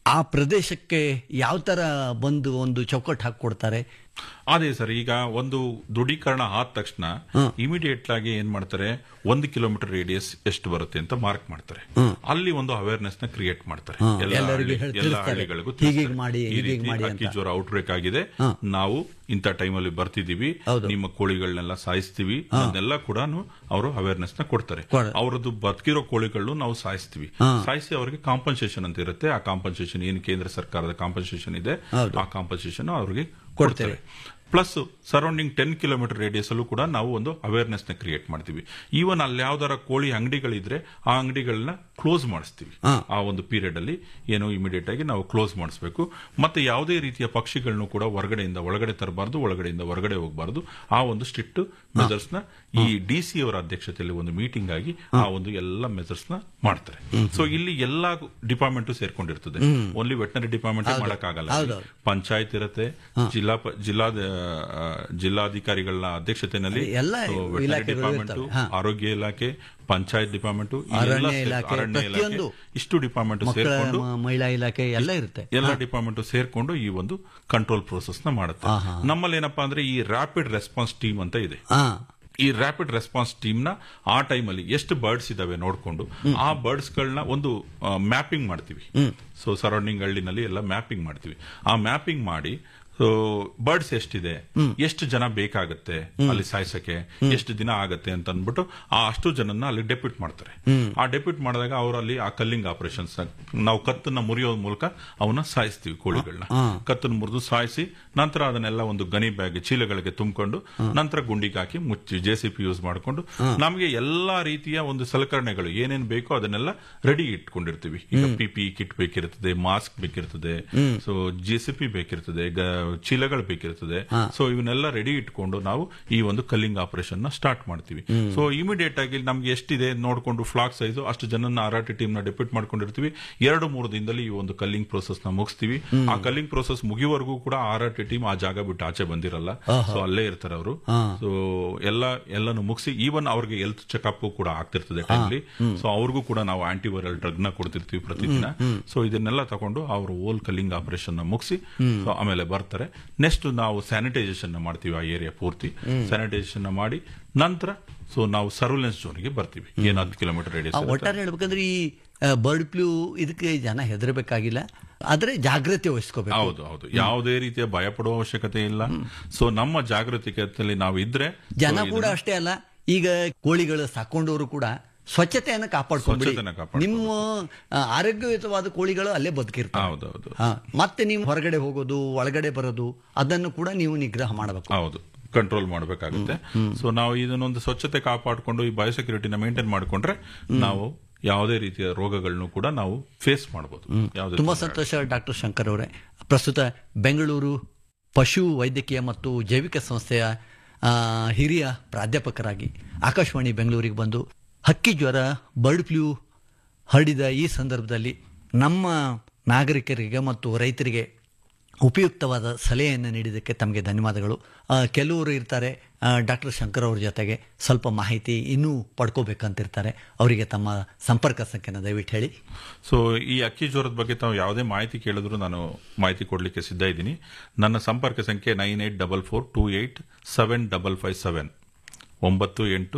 ಆ ಪ್ರದೇಶಕ್ಕೆ ಯಾವ ತರ ಬಂದು ಒಂದು ಚೌಕಟ್ಟು ಹಾಕೊಡ್ತಾರೆ ಅದೇ ಸರ್ ಈಗ ಒಂದು ದೃಢೀಕರಣ ಆದ ತಕ್ಷಣ ಇಮಿಡಿಯೇಟ್ ಆಗಿ ಏನ್ ಮಾಡ್ತಾರೆ ಒಂದು ಕಿಲೋಮೀಟರ್ ರೇಡಿಯಸ್ ಎಷ್ಟು ಬರುತ್ತೆ ಅಂತ ಮಾರ್ಕ್ ಮಾಡ್ತಾರೆ ಅಲ್ಲಿ ಒಂದು ಅವೇರ್ನೆಸ್ ನ ಕ್ರಿಯೇಟ್ ಮಾಡ್ತಾರೆ ಹಾ, ಎಲ್ಲ ಎಲ್ಲರಿಗೂ ಹಳ್ಳಿ- ಹೇಳ್- ಎಲ್ಲ ತಿಳಿಸ್ತಾರೆ. ಹಳ್ಳಿಗಳಿಗೂ ಹೀಗೀಗ್ ತಿಳಿಸ್ತಾರೆ. ಮಾಡಿ, ಈ ಹೀಗೀಗ್ ರೀತಿ ಮಾಡಿ ಅಕ್ಕಿ ಅಂತ. ಜ್ವರ ಔಟ್ಬ್ರೇಕ್ ಆಗಿದೆ ನಾವು ಇಂಥ ಟೈಮಲ್ಲಿ ಬರ್ತಿದೀವಿ ಹೌದು. ನಿಮ್ಮ ಕೋಳಿಗಳನ್ನೆಲ್ಲ ಸಾಯಿಸ್ತೀವಿ ಅದನ್ನೆಲ್ಲ ಕೂಡ ಅವರು ಅವೇರ್ನೆಸ್ ನ ಕೊಡ್ತಾರೆ ಕೊಡ- ಅವರದ್ದು ಬದುಕಿರೋ ಕೋಳಿಗಳನ್ನು ನಾವು ಸಾಯಿಸ್ತೀವಿ ಸಾಯಿಸಿ ಅವರಿಗೆ ಕಾಂಪನ್ಸೇಷನ್ ಅಂತ ಇರುತ್ತೆ ಆ ಕಾಂಪನ್ಸೇಷನ್ ಏನು ಕೇಂದ್ರ ಸರ್ಕಾರದ ಕಾಂಪನ್ಸೇಷನ್ ಇದೆ ಹೌದು. ಆ ಕಾಂಪನ್ಸೇಷನ್ ಅವರಿಗೆ ಕೊಡ್ತೇವೆ. ಕೊಡ್ತೇವೆ plus surrounding ten kilometre radius ಅಲ್ಲೂ ಕೂಡ ನಾವು ಒಂದು ಅವೇರ್ನೆಸ್ ನ ಕ್ರಿಯೇಟ್ ಮಾಡ್ತೀವಿ ಈವನ್ ಅಲ್ಲಿ ಯಾವ್ದಾರ ಕೋಳಿ ಅಂಗಡಿಗಳಿದ್ರೆ ಆ ಅಂಗಡಿಗಳನ್ನ ಕ್ಲೋಸ್ ಮಾಡಿಸ್ತೀವಿ ಆ ಒಂದು ಪೀರಿಯಡ್ ಅಲ್ಲಿ ಏನೋ ಇಮಿಡಿಯೇಟ್ ಆಗಿ ನಾವು ಕ್ಲೋಸ್ ಮಾಡಿಸ್ಬೇಕು ಮತ್ತೆ ಯಾವುದೇ ರೀತಿಯ ಪಕ್ಷಿಗಳನ್ನು ಕೂಡ ಹೊರಗಡೆಯಿಂದ ಒಳಗಡೆ ತರಬಾರ್ದು ಒಳಗಡೆಯಿಂದ ಹೊರಗಡೆ ಹೋಗಬಾರ್ದು ಆ ಒಂದು ಸ್ಟ್ರಿಕ್ಟ್ ಮೆಜರ್ಸ್ ನ ಈ ಡಿ ಸಿ ಅವರ ಅಧ್ಯಕ್ಷತೆಯಲ್ಲಿ ಒಂದು ಮೀಟಿಂಗ್ ಆಗಿ ಆ ಒಂದು ಎಲ್ಲ ಮೆಜರ್ಸ್ ನ ಮಾಡ್ತಾರೆ ಸೊ ಇಲ್ಲಿ ಎಲ್ಲಾ ಡಿಪಾರ್ಟ್ಮೆಂಟ್ ಸೇರ್ಕೊಂಡಿರ್ತದೆ ಓನ್ಲಿ ವೆಟನರಿ ಡಿಪಾರ್ಟ್ಮೆಂಟ್ ಮಾಡಕ್ಕಾಗಲ್ಲ ಹೌದೌದು. ಪಂಚಾಯತ್ ಇರುತ್ತೆ ಜಿಲ್ಲಾ ಪ- ಜಿಲ್ಲಾ ಆ, ಜಿಲ್ಲಾಧಿಕಾರಿಗಳ ಅಧ್ಯಕ್ಷತೆಯಲ್ಲಿ ಎಲ್ಲ So, veterinary ಇಲಾಖೆಗಳು department, ಇರ್ತವೆ. ಹಾ. ಆರೋಗ್ಯ ಇಲಾಖೆ ಪಂಚಾಯತ್ ಡಿಪಾರ್ಟ್ಮೆಂಟ್ ಅರಣ್ಯ ಇಲಾಖೆ, ಪ್ರತಿಯೊಂದು. ಇಷ್ಟು ಡಿಪಾರ್ಟ್ಮೆಂಟ್ ಮಕ್ಕಳ ಸೇರ್ಕೊಂಡು ಮ- ಮಹಿಳಾ ಇಲಾಖೆ ಎಲ್ಲ ಇರುತ್ತೆ ಎಲ್ಲ ಡಿಪಾರ್ಟ್ಮೆಂಟ್ ಸೇರ್ಕೊಂಡು ಈ ಒಂದು ಕಂಟ್ರೋಲ್ ಪ್ರೋಸೆಸ್ ನ ಮಾಡುತ್ತೆ ನಮ್ಮಲ್ಲಿ ಏನಪ್ಪಾ ಅಂದ್ರೆ ಈ ರ್ಯಾಪಿಡ್ ರೆಸ್ಪಾನ್ಸ್ ಟೀಮ್ ಅಂತ ಇದೆ ಹಾ ಈ ರ್ಯಾಪಿಡ್ ರೆಸ್ಪಾನ್ಸ್ ಟೀಮ್ ನ ಆ ಟೈಮಲ್ಲಿ ಎಷ್ಟು ಬರ್ಡ್ಸ್ ಇದಾವೆ ನೋಡ್ಕೊಂಡು ಆ ಬರ್ಡ್ಸ್ ಗಳನ್ನ ಒಂದು ಮ್ಯಾಪಿಂಗ್ ಮಾಡ್ತೀವಿ ಸೊ ಸರೌಂಡಿಂಗ್ ಹಳ್ಳಿನಲ್ಲಿ ಎಲ್ಲ ಮ್ಯಾಪಿಂಗ್ ಮಾಡ್ತೀವಿ ಆ ಮ್ಯಾಪಿಂಗ್ ಮಾಡಿ ಸೊ ಬರ್ಡ್ಸ್ ಎಷ್ಟಿದೆ ಎಷ್ಟು ಜನ ಬೇಕಾಗತ್ತೆ ಅಲ್ಲಿ ಸಾಯ್ಸಕ್ಕೆ ಎಷ್ಟು ದಿನ ಆಗತ್ತೆ ಅಂತ ಅಂದ್ಬಿಟ್ಟು ಆ ಅಷ್ಟು ಜನನ್ನ ಅಲ್ಲಿ ಡೆಪ್ಯೂಟ್ ಮಾಡ್ತಾರೆ ಆ ಡೆಪ್ಯೂಟ್ ಮಾಡಿದಾಗ ಅವರಲ್ಲಿ ಆ ಕಲ್ಲಿಂಗ್ ಆಪರೇಷನ್ಸ್ ನಾವು ಕತ್ತನ್ನ ಮುರಿಯೋ ಮೂಲಕ ಅವನ್ನ ಸಾಯಿಸ್ತೀವಿ ಕೋಳಿಗಳನ್ನ ಕತ್ತನ್ನು ಮುರಿದು ಸಾಯಿಸಿ ನಂತರ ಅದನ್ನೆಲ್ಲ ಒಂದು ಗನಿ ಬ್ಯಾಗ್ ಚೀಲಗಳಿಗೆ ತುಂಬಿಕೊಂಡು ನಂತರ ಗುಂಡಿಗೆ ಹಾಕಿ ಮುಚ್ಚಿ ಜೆ ಸಿ ಪಿ ಯೂಸ್ ಮಾಡಿಕೊಂಡು ನಮಗೆ ಎಲ್ಲಾ ರೀತಿಯ ಒಂದು ಸಲಕರಣೆಗಳು ಏನೇನ್ ಬೇಕೋ ಅದನ್ನೆಲ್ಲ ರೆಡಿ ಇಟ್ಕೊಂಡಿರ್ತೀವಿ ಈಗ ಪಿ ಪಿ ಕಿಟ್ ಬೇಕಿರ್ತದೆ ಮಾಸ್ಕ್ ಬೇಕಿರ್ತದೆ ಸೊ ಜೆ ಸಿ ಪಿ ಬೇಕಿರ್ತದೆ ಗ- ಚೀಲಗಳು ಬೇಕಿರ್ತದೆ ಸೊ ಇವನ್ನೆಲ್ಲ ರೆಡಿ ಇಟ್ಕೊಂಡು ನಾವು ಈ ಒಂದು ಕಲ್ಲಿಂಗ್ ಆಪರೇಷನ್ ನ ಸ್ಟಾರ್ಟ್ ಮಾಡ್ತೀವಿ ಸೊ ಇಮಿಡಿಯೇಟ್ ಆಗಿ ನಮ್ಗೆ ಎಷ್ಟಿದೆ ನೋಡ್ಕೊಂಡು ಫ್ಲಾಕ್ ಸೈಜ್ ಅಷ್ಟು ಜನನ ಆರಾಟಿ ಟೀಮ್ ನ ಡೆಪ್ಯೂಟ್ ಮಾಡ್ಕೊಂಡಿರ್ತೀವಿ ಎರಡು ಮೂರು ದಿನದಲ್ಲಿ ಈ ಒಂದು ಕಲ್ಲಿಂಗ್ ಪ್ರೋಸೆಸ್ ನ ಮುಗಿಸ್ತೀವಿ ಆ ಕಲ್ಲಿಂಗ್ ಪ್ರೋಸೆಸ್ ಮುಗಿಯುವವರೆಗೂ ಕೂಡ ಆರಾಟಿ ಟೀಮ್ ಆ ಜಾಗ ಬಿಟ್ಟು ಆಚೆ ಬಂದಿರಲ್ಲ ಸೊ ಅಲ್ಲೇ ಇರ್ತಾರೆ ಅವರು ಸೊ ಎಲ್ಲ ಎಲ್ಲಾನು ಮುಗಿಸಿ ಈವನ್ ಅವ್ರಿಗೆ ಹೆಲ್ತ್ ಚೆಕ್ಅಪ್ ಕೂಡ ಆಗ್ತಿರ್ತದೆ ಟೈಮ್ಲಿ ಸೊ ಅವ್ರಿಗೂ ಕೂಡ ನಾವು ಆಂಟಿವೈರಲ್ ಡ್ರಗ್ ನ ಕೊಡ್ತಿರ್ತೀವಿ ಪ್ರತಿದಿನ ಸೊ ಇದನ್ನೆಲ್ಲ ತಗೊಂಡು ಅವರು ಓಲ್ ಕಲ್ಲಿಂಗ್ ಆಪರೇಷನ್ ನ ಮುಗಿಸಿ ಸೊ ಆಮೇಲೆ ಬರ್ತಾರೆ ನೆಕ್ಸ್ಟ್ ನಾವು ಸ್ಯಾನಿಟೈಸೇಷನ್ ಮಾಡ್ತೀವಿ ಆ ಏರಿಯಾ ಪೂರ್ತಿ ಸ್ಯಾನಿಟೈಸೇಷನ್ ಮಾಡಿ ನಂತರ ಸೊ ನಾವು ಸರ್ವಿಲೆನ್ಸ್ ಝೋನ್ಗೆ ಬರ್ತೀವಿ ಏನ್ ಹತ್ತು ಕಿಲೋಮೀಟರ್ ಆ, ರೇಡಿಯಸ್ ಒಟ್ಟಾರೆ ಹೇಳ್ಬೇಕಂದ್ರೆ ಈ ಬರ್ಡ್ ಫ್ಲೂ ಇದಕ್ಕೆ ಜನ ಹೆದರಬೇಕಾಗಿಲ್ಲ ಆದ್ರೆ ಜಾಗ್ರತೆ ವಹಿಸ್ಕೋಬೇಕು ಹೌದು ಹೌದು ಯಾವುದೇ ರೀತಿಯ ಭಯ ಪಡುವ ಅವಶ್ಯಕತೆ ಇಲ್ಲ ಸೊ ನಮ್ಮ ಜಾಗೃತಿಕೆಯಲ್ಲಿ ನಾವು ಇದ್ರೆ ಜನ so ಕೂಡ ಇದನ್ನ- ಅಷ್ಟೇ ಅಲ್ಲ ಈಗ ಕೋಳಿಗಳು ಸಾಕೊಂಡವರು ಕೂಡ ಸ್ವಚ್ಛತೆಯನ್ನು ಕಾಪಾಡ್ಕೊಂಡ್ಬಿಡಿ ಸ್ವಚ್ಛತೆನ ಕಾಪಾಡ್ಕೊಬೇಕು. ನಿಮ್ಮ ಆ, ಆರೋಗ್ಯಯುತವಾದ ಕೋಳಿಗಳು ಅಲ್ಲೇ ಬದುಕಿರ್ತಾವೆ ಹೌದೌದು ಹಾ, ಮತ್ತೆ ನೀವು ಹೊರಗಡೆ ಹೋಗೋದು ಒಳಗಡೆ ಬರೋದು ಅದನ್ನು ಕೂಡ ನೀವು ನಿಗ್ರಹ ಮಾಡಬೇಕು ಹೌದು ಕಂಟ್ರೋಲ್ ಮಾಡಬೇಕಾಗುತ್ತೆ ಸೊ ನಾವು ಇದನ್ನೊಂದು ಸ್ವಚ್ಛತೆ ಕಾಪಾಡಿಕೊಂಡು ಈ ಬಯೋಸೆಕ್ಯೂರಿಟಿನ ಮೇಂಟೈನ್ ಮಾಡಿಕೊಂಡ್ರೆ ನಾವು ಯಾವುದೇ ರೀತಿಯ ರೋಗಗಳನ್ನು ಕೂಡ ನಾವು ಫೇಸ್ ಮಾಡಬಹುದು ಯಾವುದೇ ತುಂಬಾ ತೊಂದ್ರೆ ಸಂತೋಷ ಡಾಕ್ಟರ್ ಶಂಕರ್ ಅವರೇ ಪ್ರಸ್ತುತ ಬೆಂಗಳೂರು ಪಶು ವೈದ್ಯಕೀಯ ಮತ್ತು ಜೈವಿಕ ಸಂಸ್ಥೆಯ ಆ, ಹಿರಿಯ ಪ್ರಾಧ್ಯಾಪಕರಾಗಿ ಆಕಾಶವಾಣಿ ಬೆಂಗಳೂರಿಗೆ ಬಂದು ಹಕ್ಕಿ ಜ್ವರ ಬರ್ಡ್ ಫ್ಲೂ ಹರಡಿದ ಈ ಸಂದರ್ಭದಲ್ಲಿ ನಮ್ಮ ನಾಗರಿಕರಿಗೆ ಮತ್ತು ರೈತರಿಗೆ ಉಪಯುಕ್ತವಾದ ಸಲಹೆಯನ್ನು ನೀಡಿದ್ದಕ್ಕೆ ತಮಗೆ ಧನ್ಯವಾದಗಳು ಆ, ಕೆಲವರು ಇರ್ತಾರೆ ಡಾಕ್ಟರ್ ಶಂಕರ್ ಅವ್ರ ಜೊತೆಗೆ ಸ್ವಲ್ಪ ಮಾಹಿತಿ ಇನ್ನೂ ಪಡ್ಕೋಬೇಕಂತಿರ್ತಾರೆ ಅವರಿಗೆ ತಮ್ಮ ಸಂಪರ್ಕ ಸಂಖ್ಯೆನ ದಯವಿಟ್ಟು ಹೇಳಿ ಸೊ ಈ ಅಕ್ಕಿ ಜ್ವರದ ಬಗ್ಗೆ ತಾವು ಯಾವುದೇ ಮಾಹಿತಿ ಕೇಳಿದ್ರು ನಾನು ಮಾಹಿತಿ ಕೊಡಲಿಕ್ಕೆ ಸಿದ್ಧ ಇದ್ದೀನಿ ನನ್ನ ಸಂಪರ್ಕ ಸಂಖ್ಯೆ nine eight double four two eight seven double five seven ಒಂಬತ್ತು ಎಂಟು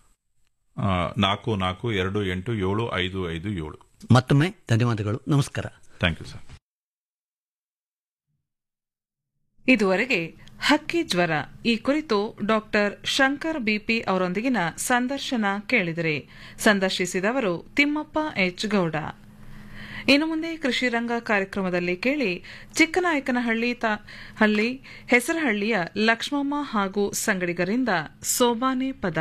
ಆ, ನಾಲ್ಕು ನಾಲ್ಕು ಎರಡು ಎಂಟು ಏಳು ಐದು ಐದು ಏಳು ಮತ್ತೊಮ್ಮೆ ಧನ್ಯವಾದಗಳು ನಮಸ್ಕಾರ ಥ್ಯಾಂಕ್ ಯು ಸರ್ ಇದುವರೆಗೆ ಹಕ್ಕಿ ಜ್ವರ ಈ ಕುರಿತು ಡಾಕ್ಟರ್ ಶಂಕರ್ ಬಿಪಿ ಅವರೊಂದಿಗಿನ ಸಂದರ್ಶನ ಕೇಳಿದರೆ ಸಂದರ್ಶಿಸಿದವರು ತಿಮ್ಮಪ್ಪ ಎಚ್ ಗೌಡ ಇನ್ನು ಮುಂದೆ ಕೃಷಿ ರಂಗ ಕಾರ್ಯಕ್ರಮದಲ್ಲಿ ಕೇಳಿ ಚಿಕ್ಕನಾಯಕನಹಳ್ಳಿ ತಾ- ಹಳ್ಳಿ ಹೆಸರಹಳ್ಳಿಯ ಲಕ್ಷ್ಮಮ್ಮ ಹಾಗೂ ಸಂಗಡಿಗರಿಂದ ಸೋಬಾನೆ ಪದ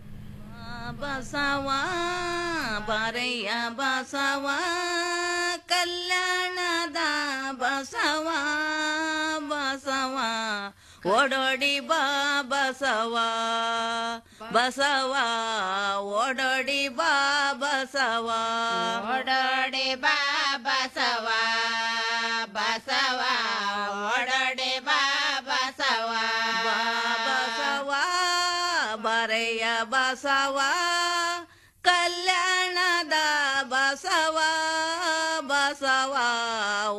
ಬಸವ ಬರೆಯ ಬಸವ ಕಲ್ಯಾಣದ ಬಸವ ಬಸವ ಓಡೋಡಿ ಬಾ ಬಸವ ಬಸವ ಓಡೋಡಿ ಬಾ ಬಸವ ಓಡೋಡಿ ಬಾ ಬಸವ ಬಸವ ಓಡೋಡಿ ಬಾ ಬಸವ ಬಸವ ಬರೆಯ ಬಸವ ಕಲ್ಯಾಣದ ಬಸವ ಬಸವ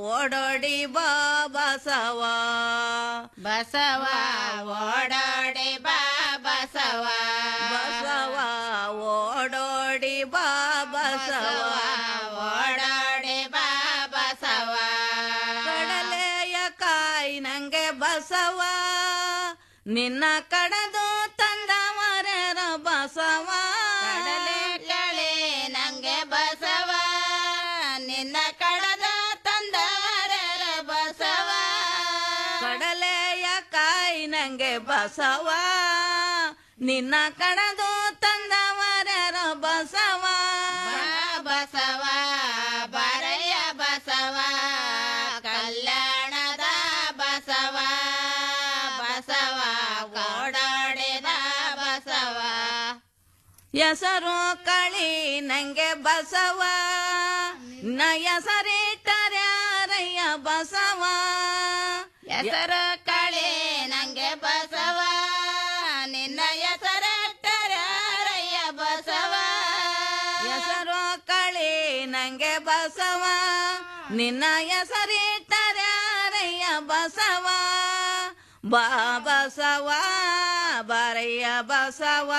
ಓಡೋಡಿ ಬಾ ಬಸವ ಬಸವ ಓಡೋಡಿ ಬಾ ಬಸವ ಬಸವ ಓಡೋಡಿ ಬಾ ಬಸವ ಓಡೋಡಿ ಬಾ ಬಸವ ಕಡಲೆಯ ಕಾಯಿ ನಂಗೆ ಬಸವ ನಿನ್ನ ಕಡದು ತಂದವರರ ಬಸವ ಕಡಲೆ ಕಳೆ ನಂಗೆ ಬಸವ ನಿನ್ನ ಕಡದ ತಂದವರರ ಬಸವ ಕಡಲೆಯ ಕಾಯಿ ನಂಗೆ ಬಸವ ನಿನ್ನ ಕಡದು ತಂದವರರ ಬಸವ ಬಾ ಬಸವ ಬರೆಯ ಬಸವ ಕಲ್ಯಾಣದ ಬಸವ ಬಸವ ಓಡಾಡಿದ ಬಸವ ಹೆಸರು ಕಳಿ ನಂಗೆ ಬಸವ ನ ಹೆಸರಿಟ್ಟರ್ಯಾರಯ್ಯ ಬಸವ ಹೆಸರ ಕಳೆ ನಂಗೆ ಬಸವ ನಿನ್ನ ಹೆಸರಟ್ಟರಯ್ಯ ಬಸವ ಹೆಸರು ಕಳಿ ನಂಗೆ ಬಸವ ನಿನ್ನ ಹೆಸರಿಟ್ಟರ್ಯಾರಯ್ಯ ಬಸವ ಬಾ ಬಸವ ಬರಯ್ಯ ಬಸವ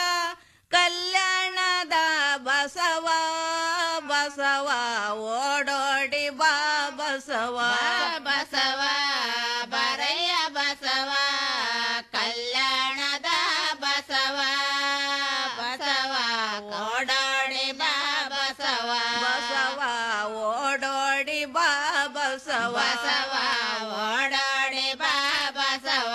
ಕಲ್ಯಾಣದ ಬಸವ ಬಸವ ಓಡೋಡಿ ಬಾ ಬಸವ ಬಾ ಬಸವ ಬರೆಯ ಬಸವ ಕಲ್ಯಾಣದ ಬಸವ ಬಸವ ಓಡಾಡಿ ಬಾ ಬಸವ ಬಸವ ಓಡೋಡಿ ಬಾ ಬಸವ ಬಸವ ಓಡಾಡಿ ಬಾ ಬಸವ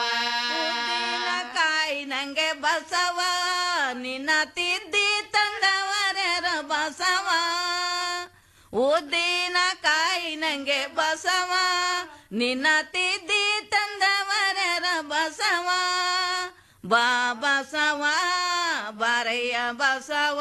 ಕಾಯಿ ನಂಗೆ ಬಸವ ನಿನ್ನ ತಿದ್ದಿ ತಂದವರರ ಬಸವ ಉದ್ದಿನ ಕಾಯಿ ನಂಗೆ ಬಸವ ನಿನ್ನ ತಿದ್ದಿ ತಂದವರರ ಬಸವ ಬಾ ಬಸವ ಬರೆಯ ಬಸವ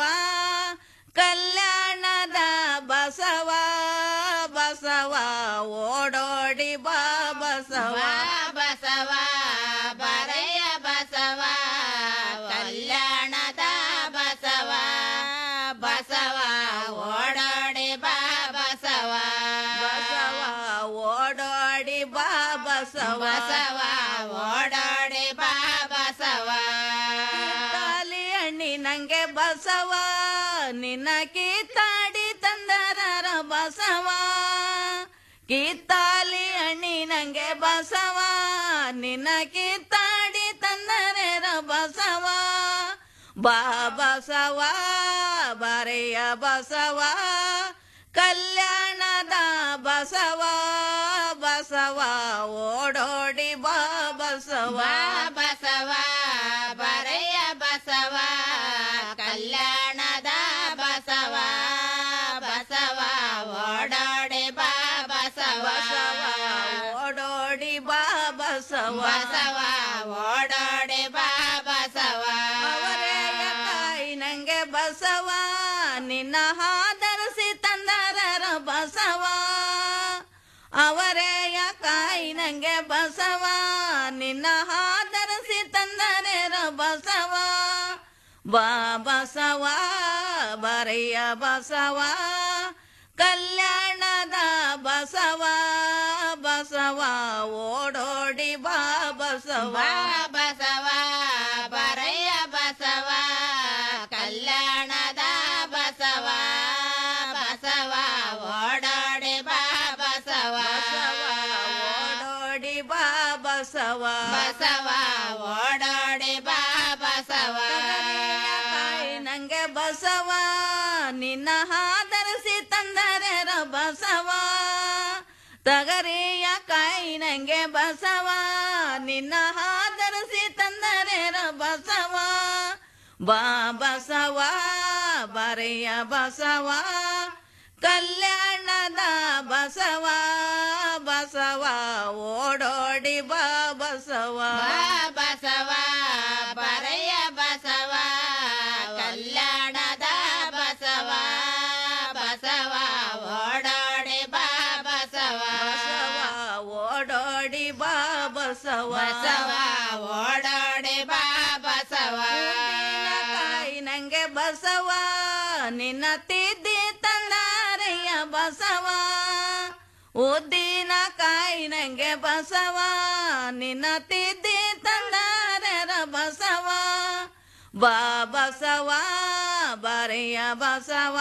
ಕಲ್ಯಾಣದ ಬಸವ ಬಸವ ಓಡೋಡಿ ಬಾ ಬಸವ ಬಾ ಬಸವ ಬರೆಯ ಬಸವ ಕಲ್ಯಾಣದ ಬಸವ ಬಸವ ಓಡಾಡಿ ಬಾ ಬಸವ ಬಸವ ಓಡೋಡಿ ಬಾ ಬಸವ ಬಸವ ಓಡಾಡಿ ಬಾ ಬಸವ ತಾಲಿ ಹಣ್ಣಿ ನಂಗೆ ಬಸವ ನಿನ್ನ ಕಿತ್ತಾಡಿ ತಂದರರ ಬಸವ ಕಿತ್ತಾಲಿ ಹಣ್ಣಿ ನಂಗೆ ಬಸವ ನಿನ್ನ ಕಿತ್ತಾಡಿ ತಂದರರ ಬಸವ ಬಾ ಬಸವ ಬರೆಯ ಬಸವ ಕಲ್ಯಾಣದ ಬಸವ ಬಸವ ಓಡೋಡಿ ಬಾ ಬಸವ ಬಾ ಬಸವ ಬರೆಯ ಬಸವ ಕಲ್ಯಾಣದ ಬಸವ ಬಸವ ಓಡಾಡಿ ಬಾ ಬಸವ ಬಸವ ಓಡೋಡಿ ಬಾ ಬಸವ ಬಸವ ಓಡಾಡಿ ಬಾ ಬಸವ ಅವರೆಯ ಕಾಯಿ ನಂಗೆ ಬಸವ ನಿನ್ನ ಹಾದರಸಿ ತಂದರರ ಬಸವ ಅವರೆಯ ಕಾಯಿ ನಂಗೆ ಬಸವ ನಿನ್ನ ಹಾದರಸಿ ತಂದರರ ಬಸವ ಬಾ ಬಸವ ಬರೆಯ ಬಸವ ಕಲ್ಯಾಣದ ಬಸವ ಬಸವ ಓಡೋಡಿ ಬಾ ಬಸವ ಬಾ ಬಸವ ಬರೆಯ ಬಸವ ಕಲ್ಯಾಣದ ಬಸವ ಬಸವ ಓಡಾಡಿ ಬಾ ಬಸವ ಓಡೋಡಿ ಬಾ ಬಸವ ಬಸವ ಓಡಾಡಿ ಬಾ ಬಸವ ಕಾಯಿ ನಂಗೆ ಬಸವ ನಿನ್ನ ಹಾದರಸಿ ತಂದರೆರ ಬಸವ ತಗರಿಯ ಕಾಯಿ ನಂಗೆ ಬಸವ ನಿನ್ನ ಹಾದರಸಿ ತಂದರೆರ ಬಸವ ಬಾ ಬಸವ ಬರೆಯ ಬಸವ ಕಲ್ಯಾಣದ ಬಸವ ಬಸವ ಓಡೋಡಿ ಬಾ ಬಸವ ಬಾ ಬಸವ ಬರೆಯ ಬಸವ ಕಲ್ಯಾಣದ ಬಸವ ಬಸವ ಓಡಾಡಿ ಬಾ ಬಸವ ಬಸವ ಓಡೋಡಿ ಬಾ ಬಸವ ಬಸವ ಓಡಾಡಿ ಬಾ ಬಸವ ಕಾಯಿ ನಂಗೆ ಬಸವ ನಿನ್ನ ತಿದ್ದಿ ತಂದಾರಯ್ಯ ಬಸವ ಉದ್ದಿನ ಕಾಯಿ ನಂಗೆ ಬಸವ ನಿನ್ನ ತಿದ್ದಿ ತಂದಾರ ಬಸವ ಬಾ ಬಸವ ಬರೆಯ ಬಸವ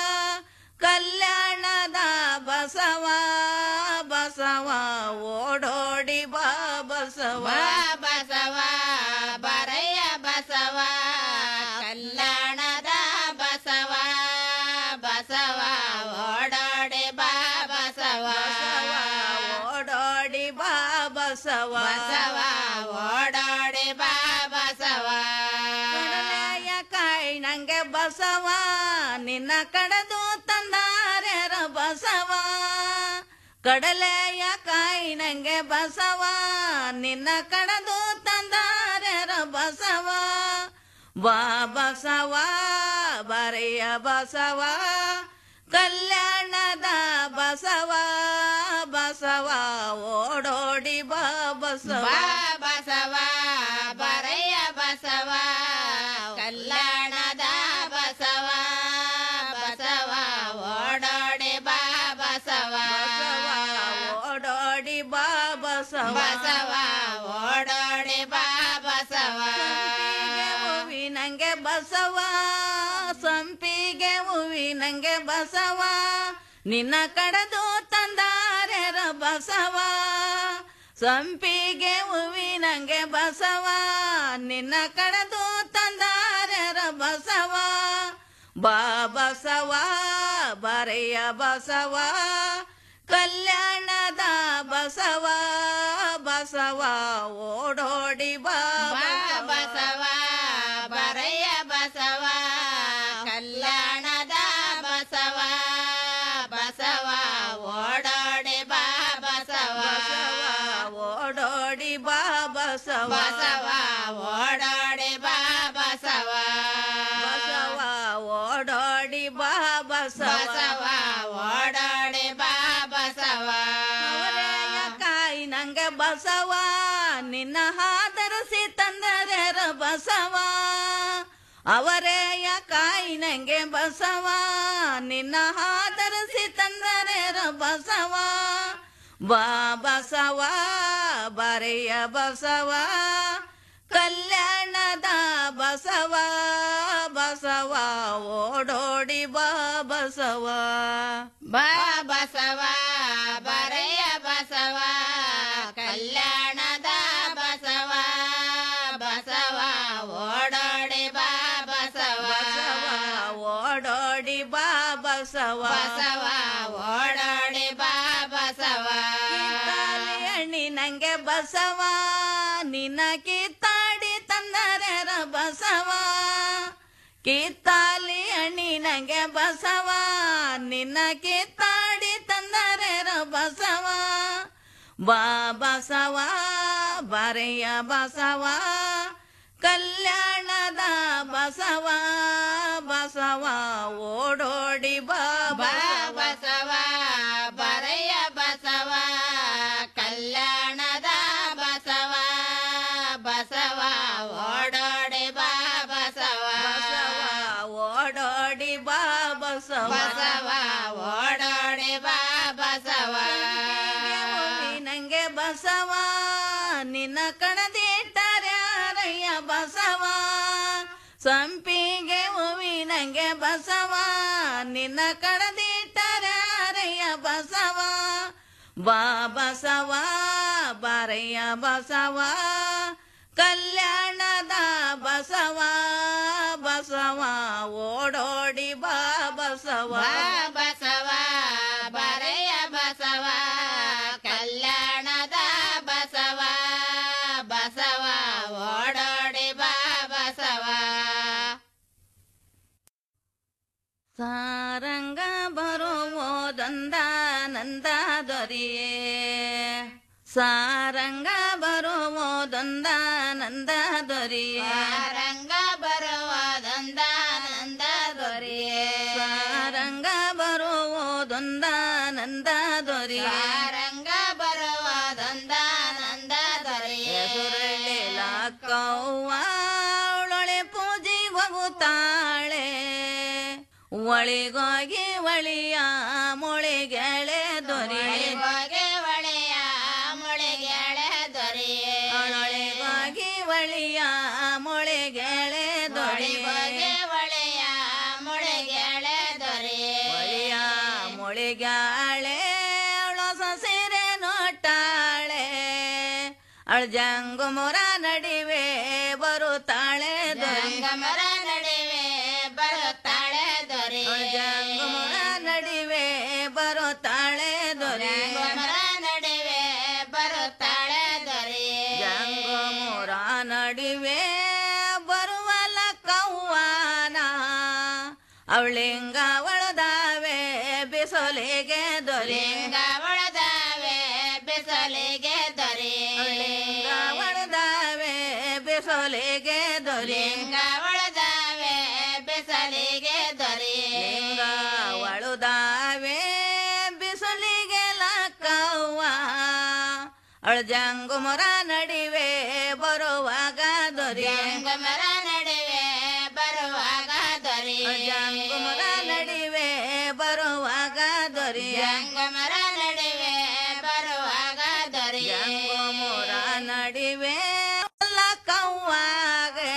ಕಲ್ಯಾಣದ ಬಸವ ಬಸವ ಓಡೋಡಿ ಬಾ ಬಸವ ಬಸವ ಬರೆಯ ಬಸವ ಕಲ್ಯಾಣದ ಬಸವ ಬಸವ ಓಡೋಡೆ ಬಾ ಬಸವ ಓಡೋಡಿ ಬಾ ಬಸವ ಬಸವ ಓಡೋಡೆ ಬಾ ಬಸವ ಕಡಲೆಯ ಕಾಯಿ ನಂಗೆ ಬಸವ ನಿನ್ನ ಕಡದು ತಂದಾರ್ಯಾರ ಬಸವ ಕಡಲೆಯ ಕಾಯಿ ನಂಗೆ ಬಸವ ನಿನ್ನ ಕಡದು ತಂದಾರ್ಯಾರ ಬಸವ ಬಾ ಬಸವ ಬರೆಯ ಬಸವ ಕಲ್ಯಾಣದ ಬಸವ ಬಸವ ಓಡೋಡಿ ಬಾ ಬಸವ ಬಾ ಬಸವ ಬರೆಯ ಬಸವ ಕಲ್ಯಾಣದ ಬಸವ ಬಸವ ಓಡೋಡೆ ಬಾ ಬಸವ ಓಡೋಡಿ ಬಾ ಬಸವ ಬಸವ ಓಡೋಡೆ ಬಾ ಬಸವ ಹೂವಿ ನಂಗೆ ಬಸವ ಸಂಪಿಗೆ ಹೂವಿ ನಂಗೆ ಬಸವ ನಿನ್ನ ಕಡದು ತಂದಾರ್ಯಾರ ಬಸವ ಸಂಪಿಗೆ ಹೂವಿ ನಂಗೆ ಬಸವ ನಿನ್ನ ಕಡದು ತಂದಾರ್ಯಾರ ಬಸವ ಬಾ ಬಸವ ಬರೆಯ ಬಸವ ಕಲ್ಯಾಣದ ಬಸವ ಬಸವ ಓಡೋಡಿ ಬಾ ಬಾ ಬಸವ ಬರೆಯ ಬಸವ ಕಲ್ಯಾಣದ ಬಸವ ಬಸವ ಓಡೋಡೆ ಬಾ ಬಸವ ಓಡೋಡಿ ಬಾ ಬಸವ ಬಸವ ಓಡೋಡೆ ಬಾ ಬಸವ ಬಸವ ಓಡೋಡಿ ಬಾ ಬಸವ ಬಸವ ಓಡೋಡೆ ಬಾ ಬಸವ ಅವರೆಯ ಕಾಯಿ ನಂಗೆ ಬಸವ ನಿನ್ನ ಹಾದರಸಿ ತಂದರೆರ ಬಸವ ಅವರೆಯ ಕಾಯಿ ನಂಗೆ ಬಸವ ನಿನ್ನ ಹಾದರಸಿ ತಂದರೆರ ಬಸವ ಬಾ ಬಸವ ಬರೆಯ ಬಸವ ಕಲ್ಯಾಣದ ಬಸವ ಬಸವ ಓಡೋಡಿ ಬಾ ಬಸವ ಬಾ ಬಸವ ಬರೆಯ ಬಸವ ಕಲ್ಯಾಣದ ಬಸವ ಬಸವ ಓಡೋಡೆ ಬಾ ಬಸವ ಓಡೋಡಿ ಬಾ ಬಸವ ಬಸವ ಓಡೋಡೆ ಬಾ ಬಸವ ಅಣ್ಣಿ ನಂಗೆ ಬಸವ ನಿನ್ನ ಕಿತ್ತಾಡಿ ತಂದರೆರ ಬಸವ ಕಿತ್ತಾಲಿ ಅಣ್ಣಿ ನಂಗೆ ಬಸವ ನಿನ್ನ ಕಿತ್ತಾಡಿ ತಂದರೆರ ಬಸವ ಬಾ ಬಸವ ಬರೆಯ ಬಸವ ಕಲ್ಯಾಣದ ಬಸವ ಬಸವ ಓಡೋಡಿ ಬಾ ಬಾ ಬಸವ ಬರೆಯ ಬಸವ ಕಲ್ಯಾಣದ ಬಸವ ಬಸವ ಓಡೋಡೆ ಬಾ ಬಸವ ಓಡೋಡಿ ಬಾ ಬಸವ ಬಸವ ಓಡೋಡೆ ಬಾ ಬಸವ ನಂಗೆ ಬಸವ ನಿನ್ನ ಕಣದಿಟ್ಟರ್ಯಾರಯ್ಯ ಬಸವ ಸಂಪಿಗೆ ಹೂವಿ ನಂಗೆ ಬಸವ ನಿನ್ನ ಕಣದಿಟ್ಟರ್ಯಾರಯ್ಯ ಬಸವ ಬಾ ಬಸವ ಬರೆಯ ಬಸವ ಕಲ್ಯಾಣದ ಬಸವ ಬಸವ ಓಡೋಡಿ ಬಾ ಬಸವ ಬಾ ಬಸವ ಬರೆಯ ಬಸವ ಕಲ್ಯಾಣದ ಬಸವ ಬಸವ ಓಡೋಡೆ ಬಾ ಬಸವ ಸಾರಂಗ ಬರುವುದೊಂದ ನಂದ ದೊರೆಯೇ ಸಾರಂಗ ಬರುವುದೊಂದ ನಂದ ದೊರೆಯೇ ರಂಗ ಬರುವುದೊಂದ ನಂದ ದೊರೆಯೇ ಸಾರಂಗ ಬರುವುದೊಂದ ನಂದ ದೊರೆಯೇ ರಂಗ ಬರುವುದೊಂದ ನಂದ ದೊರೆಯೇ ಕವ್ವ ಅವಳೊಳೆ ಪೂಜೆ ಹೋಗುತ್ತಾಳೆ ಒಳಿಗೋಗಿ ಒಳಿಯ ಮೊಳಿಗೆಳೆ ದೊರೆಯೇ ಬಳಿಯ ಮೊಳೆಗೆಳೆ ದೊರೆ ಬಗೆ ಒಳೆಯ ಮುಳೆಗೆಳೆ ದೊರೆ ಬಳಿಯ ಮೊಳೆಗಾಳೆ ಅವಳ ಸೀರೆ ನೋಟಾಳೆ ಅವಳ ಜಂಗುಮುರ ನಡಿವೆ ಬರುತ್ತಾಳೆ ದೊರೆ ಗಮರ ನಡುವೆ ಬರುತ್ತಾಳೆ ದೊರೆ ಜಂಗುಮುರ ನಡಿವೆ ಬರುತ್ತಾಳೆ ದೊರೆ ಗಮರ ನಡುವೆ ಬರುತ್ತಾಳೆ ದೊರೆ ಜಂಗುಮುರ ನಡಿವೆ ಬರುವಲ್ಲ ಕವ್ವಾನ ಅವಳಿಂಗ ಒಳದಾವೆ ಬಿಸೊಲೆಗೆ ದೊರೆ ಲಿಂಗ ಒಳದಾವೆ ಬಿಸಲಿಗೆ ದೊರೆ ಅವಳಿಂಗ ಒಳದಾವೆ ಬಿಸೊಲೆಗೆ ದೊರೆ ಲಿಂಗ ಒಳದಾವೆ ಬಿಸಲಿಗೆ ದೊರೆ ಲಿಂಗ ಒಳುದಾವೆ ಬಿಸಿಲಿಗೆ ಲಕ್ಕವ್ವ ಅವಳ ಜಂಗುಮುರ ನಡಿವೆ ಬರುವಾಗ ದೊರೆ ಗಮರ ನಡುವೆ ಬರುವಾಗ ದೊರೆ ಜಂಗುಮುರ ನಡಿವೆ ಬರುವಾಗ ದೊರೆ ಗಮರ ನಡುವೆ ಬರುವಾಗ ದೊರೆ ಜಂಗುಮುರ ನಡಿವೆ ಲಕ್ಕವ್ವಾಗೆ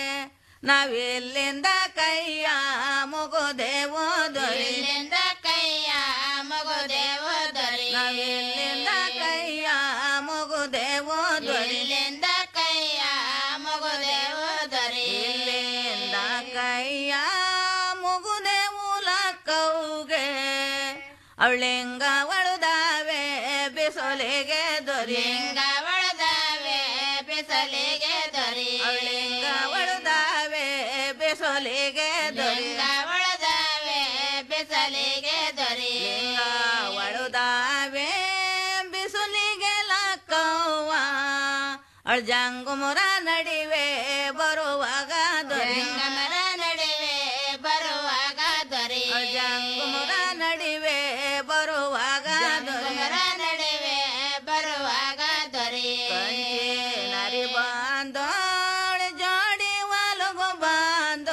ನಾವೆಲ್ಲಿಂದ ಕೈಯ ಮುಗುದೇವೋ ದೊರೆ ಇಲ್ಲಿಂದ ಕೈಯ ಮಗುದೇವು ದೊರೆ ನಾವೆಲ್ಲಿಂದ ಕೈಯ ಮುಗುದೇವೋ ದೊರೆ ಇಲ್ಲಿಂದ ಕೈಯ ಮಗುದೇವು ದೊರೆ ಇಲ್ಲಿಂದ ಕೈಯ ಮುಗುದೇವು ಲಕ್ಕವ್ಗೆ ಅವಳಿಂಗ ಒಳುದಾವೆ ಬಿಸೊಲೆಗೆ ದೊರೆ ಲಿಂಗ ಒಳದಾವೆ ಬಿಸಲಿಗೆ ದೊರೆ ಅವಳಿಂಗ ಒಳುದಾವೆ ಬಿಸೊಲೆಗೆ ದೊರೆ ಲಿಂಗ ಒಳದಾವೆ ಬಿಸಲಿಗೆ ದೊರೆ ಲಿಂಗ ಒಳುದಾವೆ ಬಿಸಿಲಿಗೆ ಲಕ್ಕವ್ವ ಅವಳ ಜಂಗುಮುರ ನಡಿವೆ ಬರುವಾಗ ದೊರೆ ಗಮನ ನಡುವೆ ಬರುವಾಗ ದೊರೆ ಅವಳ ಜಂಗುಮುರ ನಡಿವೆ ಬರುವಾಗ ದೊರೆ ಗಮನ ನಡುವೆ ಬರುವಾಗ ದೊರೆ ನರಿ ಬಾಂದೋ ಅವಳ ಜೋಡಿ ಒಲಗು ಬಾಂದೋ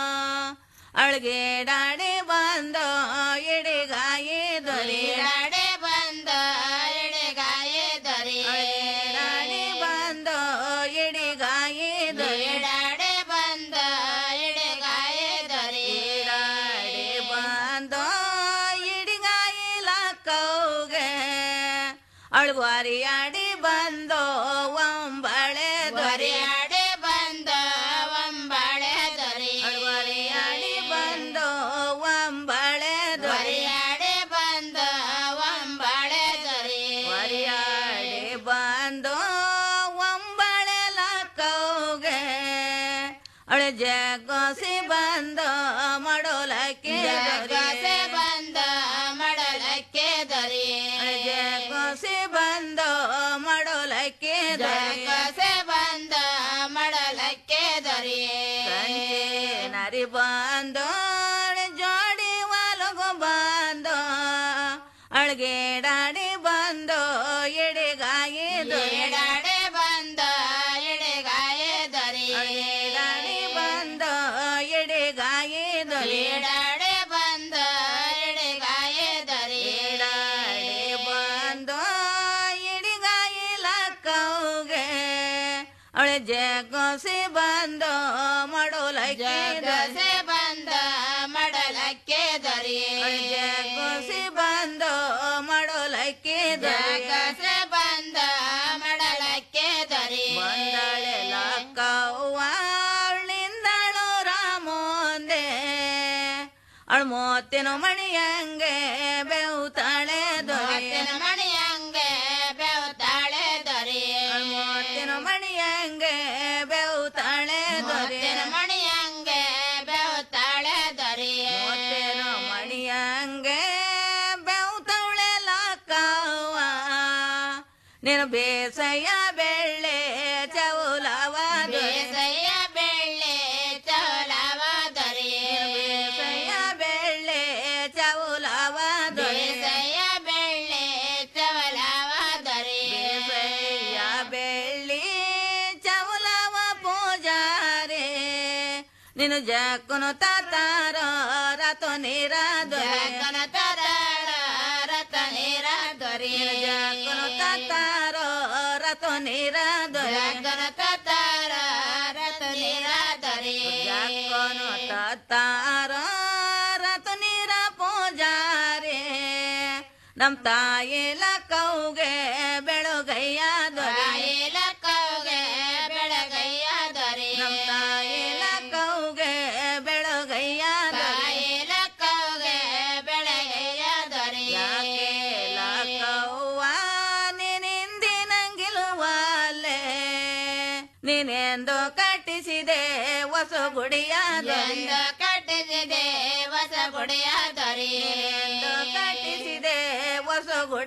ಅವಳಿಗೆ ಡಾಡಿ ಬಂದೋ ಇಡಿಗಾಯಿ ದೊರೆ ಈಡಾಡೆ ಬಂದ ಎಡೆಗಾಯಿ ದೊರೆ ಡಾಡಿ ಬಂದೋ ಇಡಿಗಾಯಿ ದೊರೆ ಈಡಾಡೆ ಬಂದ ಎಡೆಗಾಯಿ ದೊರೆ ಡಾಡಿ ಬಂದೋ ಇಡಿಗಾಯಿ ಲಕ್ಕವ್ಗೆ ಅವಳಿಗೆ ವಾರಿಯಾಡಿ ಬಂದೋ ಒಂಬಳೆ ದೊರೆ ದೊರೆಯಾಡೆ ಬಂದ ಒಂಬಾಳೆ ದೊರೆ ವಾರಿಯಾಡಿ ಬಂದೋ ಒಂಬಳೆ ದೊರೆ ದೊರೆಯಾಡೆ ಬಂದ ಒಂಬಾಳೆ ದೊರೆ ವಾರಿಯಾಡಿ ಬಂದೋ ಒಂಬಳೆ ಲಕ್ಕವ್ಗೆ ಅವಳೆ ಜಗೋಸಿ ಬಂದೋ ಮಡೋಲಕ್ಕೆ ಜಗಸೆ ಬಂದ ಮಡಲಕ್ಕೆ ದೊರೆ ಜಗೋಸಿ ಬಂದೋ ಮಡೋಲಕ್ಕೆ ಜಗಸೆ ಬಂದ ಮಡಲಕ್ಕೆ ದೊರೆ ನರಿ ಬಂದೋ ಅವಳೆ ಜೋಡಿ ಒಲಗು ಬಂದೋ ಅಳ್ಗೆ ಡಾಡಿ ಬಂದೋ ಎಡೆಗಾಯಿ ದೊರೆ ಈಡಾಡೆ ಬಂದ ಎಡೆಗಾಯಿ ದೊರೆ ಡಾಡಿ ಬಂದೋ ಎಡೆಗಾಯಿ ದೊರೆ ಈಡಾಡೆ ಬಂದ ಎಡೆಗಾಯಿ ದೊರೆ ಡಾಡಿ ಬಂದೋ ಎಡಿಗಾಯಿ ಲಕ್ಕವ್ಗೆ ಅವಳೆ ಜಗೋಸಿ ಬಂದೋ ಮಡೋಲಕ್ಕೆ ಜಗಸೆ ಬಂದ ಮಡಲಕ್ಕೆ ದೊರೆ ಜಗೋಸಿ ಬಂದೋ ಮಡೋಲಕ್ಕೆ ಜಗಸೆ ಬಂದ ಮಡಲಕ್ಕೆ ದೊರೆ ಬಂದಳೆ ಲಕ್ಕವ್ವ ಅವಳಿಂದಳು ರಾಮೋಂದೆ ಅವಳು ಮೂವತ್ತಿನ ಮಣಿಯಂಗೆ ಬೆವುತಾಳೆ ದೊರೆ ಮಾತಿನ ಮಣಿಯಂಗೆ ಬೆವತಾಳೆ ದೊರೆ ಮೂವತ್ತಿನ ಮಣಿಯಂಗೆ ಬೆವುತಾಳೆ ದೊರೆ ಮಾತಿನ ಮಣಿಯಂಗೆ ಬೆವತಾಳೆ ದೊರೆ ಮೂವತ್ತಿನ ಮಣಿಯಂಗೆ ಬೆವುತವಳೆ ಲಕ್ಕವ್ವ ನೀನು ಬೇಸಯ್ಯ ಬೆಳ್ಳೆ ಚೌಲವ ದೊರೆ ಬೇಸಯ್ಯ ಬೆಳ್ಳೆ ಚೌಲವ ದೊರೆ ಬೇಸಯ್ಯ ಬೆಳ್ಳೆ ಚೌಲವ ದೊರೆ ಬೇಸಯ್ಯ ಬೆಳ್ಳೆ ಚೌಲವ ದೊರೆ ಬೇಸಯ್ಯ ಬೆಳ್ಳಿ ಚೌಲವ ಪೂಜಾರೆ ನೀನು ಜಕ್ಕನು ತಾತಾರೋ ರತು ನೀರ ದೊರೆ ಜಗನ ತರಾಳ ರತ ನೀರ ದೊರೆ ಜಕ್ಕನು ತಾತಾರೋ ರತು ನೀರ ದೊರೆ ಜಗನ ತತಾರ ತಾಯಿ ಲಕ್ಕವ್ಗೆ ಬೆಳುಗಯ್ಯ ದೊರೆ ಲಕ್ಕವ್ಗೆ ಬೆಳಗಯ್ಯ ದೊರೆ ನಮ್ಮ ತಾಯಿ ಲಕ್ಕವ್ಗೆ ಬೆಳುಗಯ್ಯ ದೊರೆ ಲಕ್ಕವ್ಗೆ ಬೆಳಗಯ್ಯ ದೊರೆ ಯಾಕೆ ಲಕ್ಕವ್ವ ನೀನಿಂದಿನಂಗಿಲುವಲ್ಲೇ ನೀನೆಂದು ಕಟ್ಟಿಸಿದೆ ಹೊಸ ಗುಡಿಯ ಎಂದು ಕಟ್ಟಿಸಿದೆ ಹೊಸ ಗುಡಿಯ ದೊರೆ ಕಟ್ಟಿಸಿದೆ ಹೊಸ ಗುಡಿ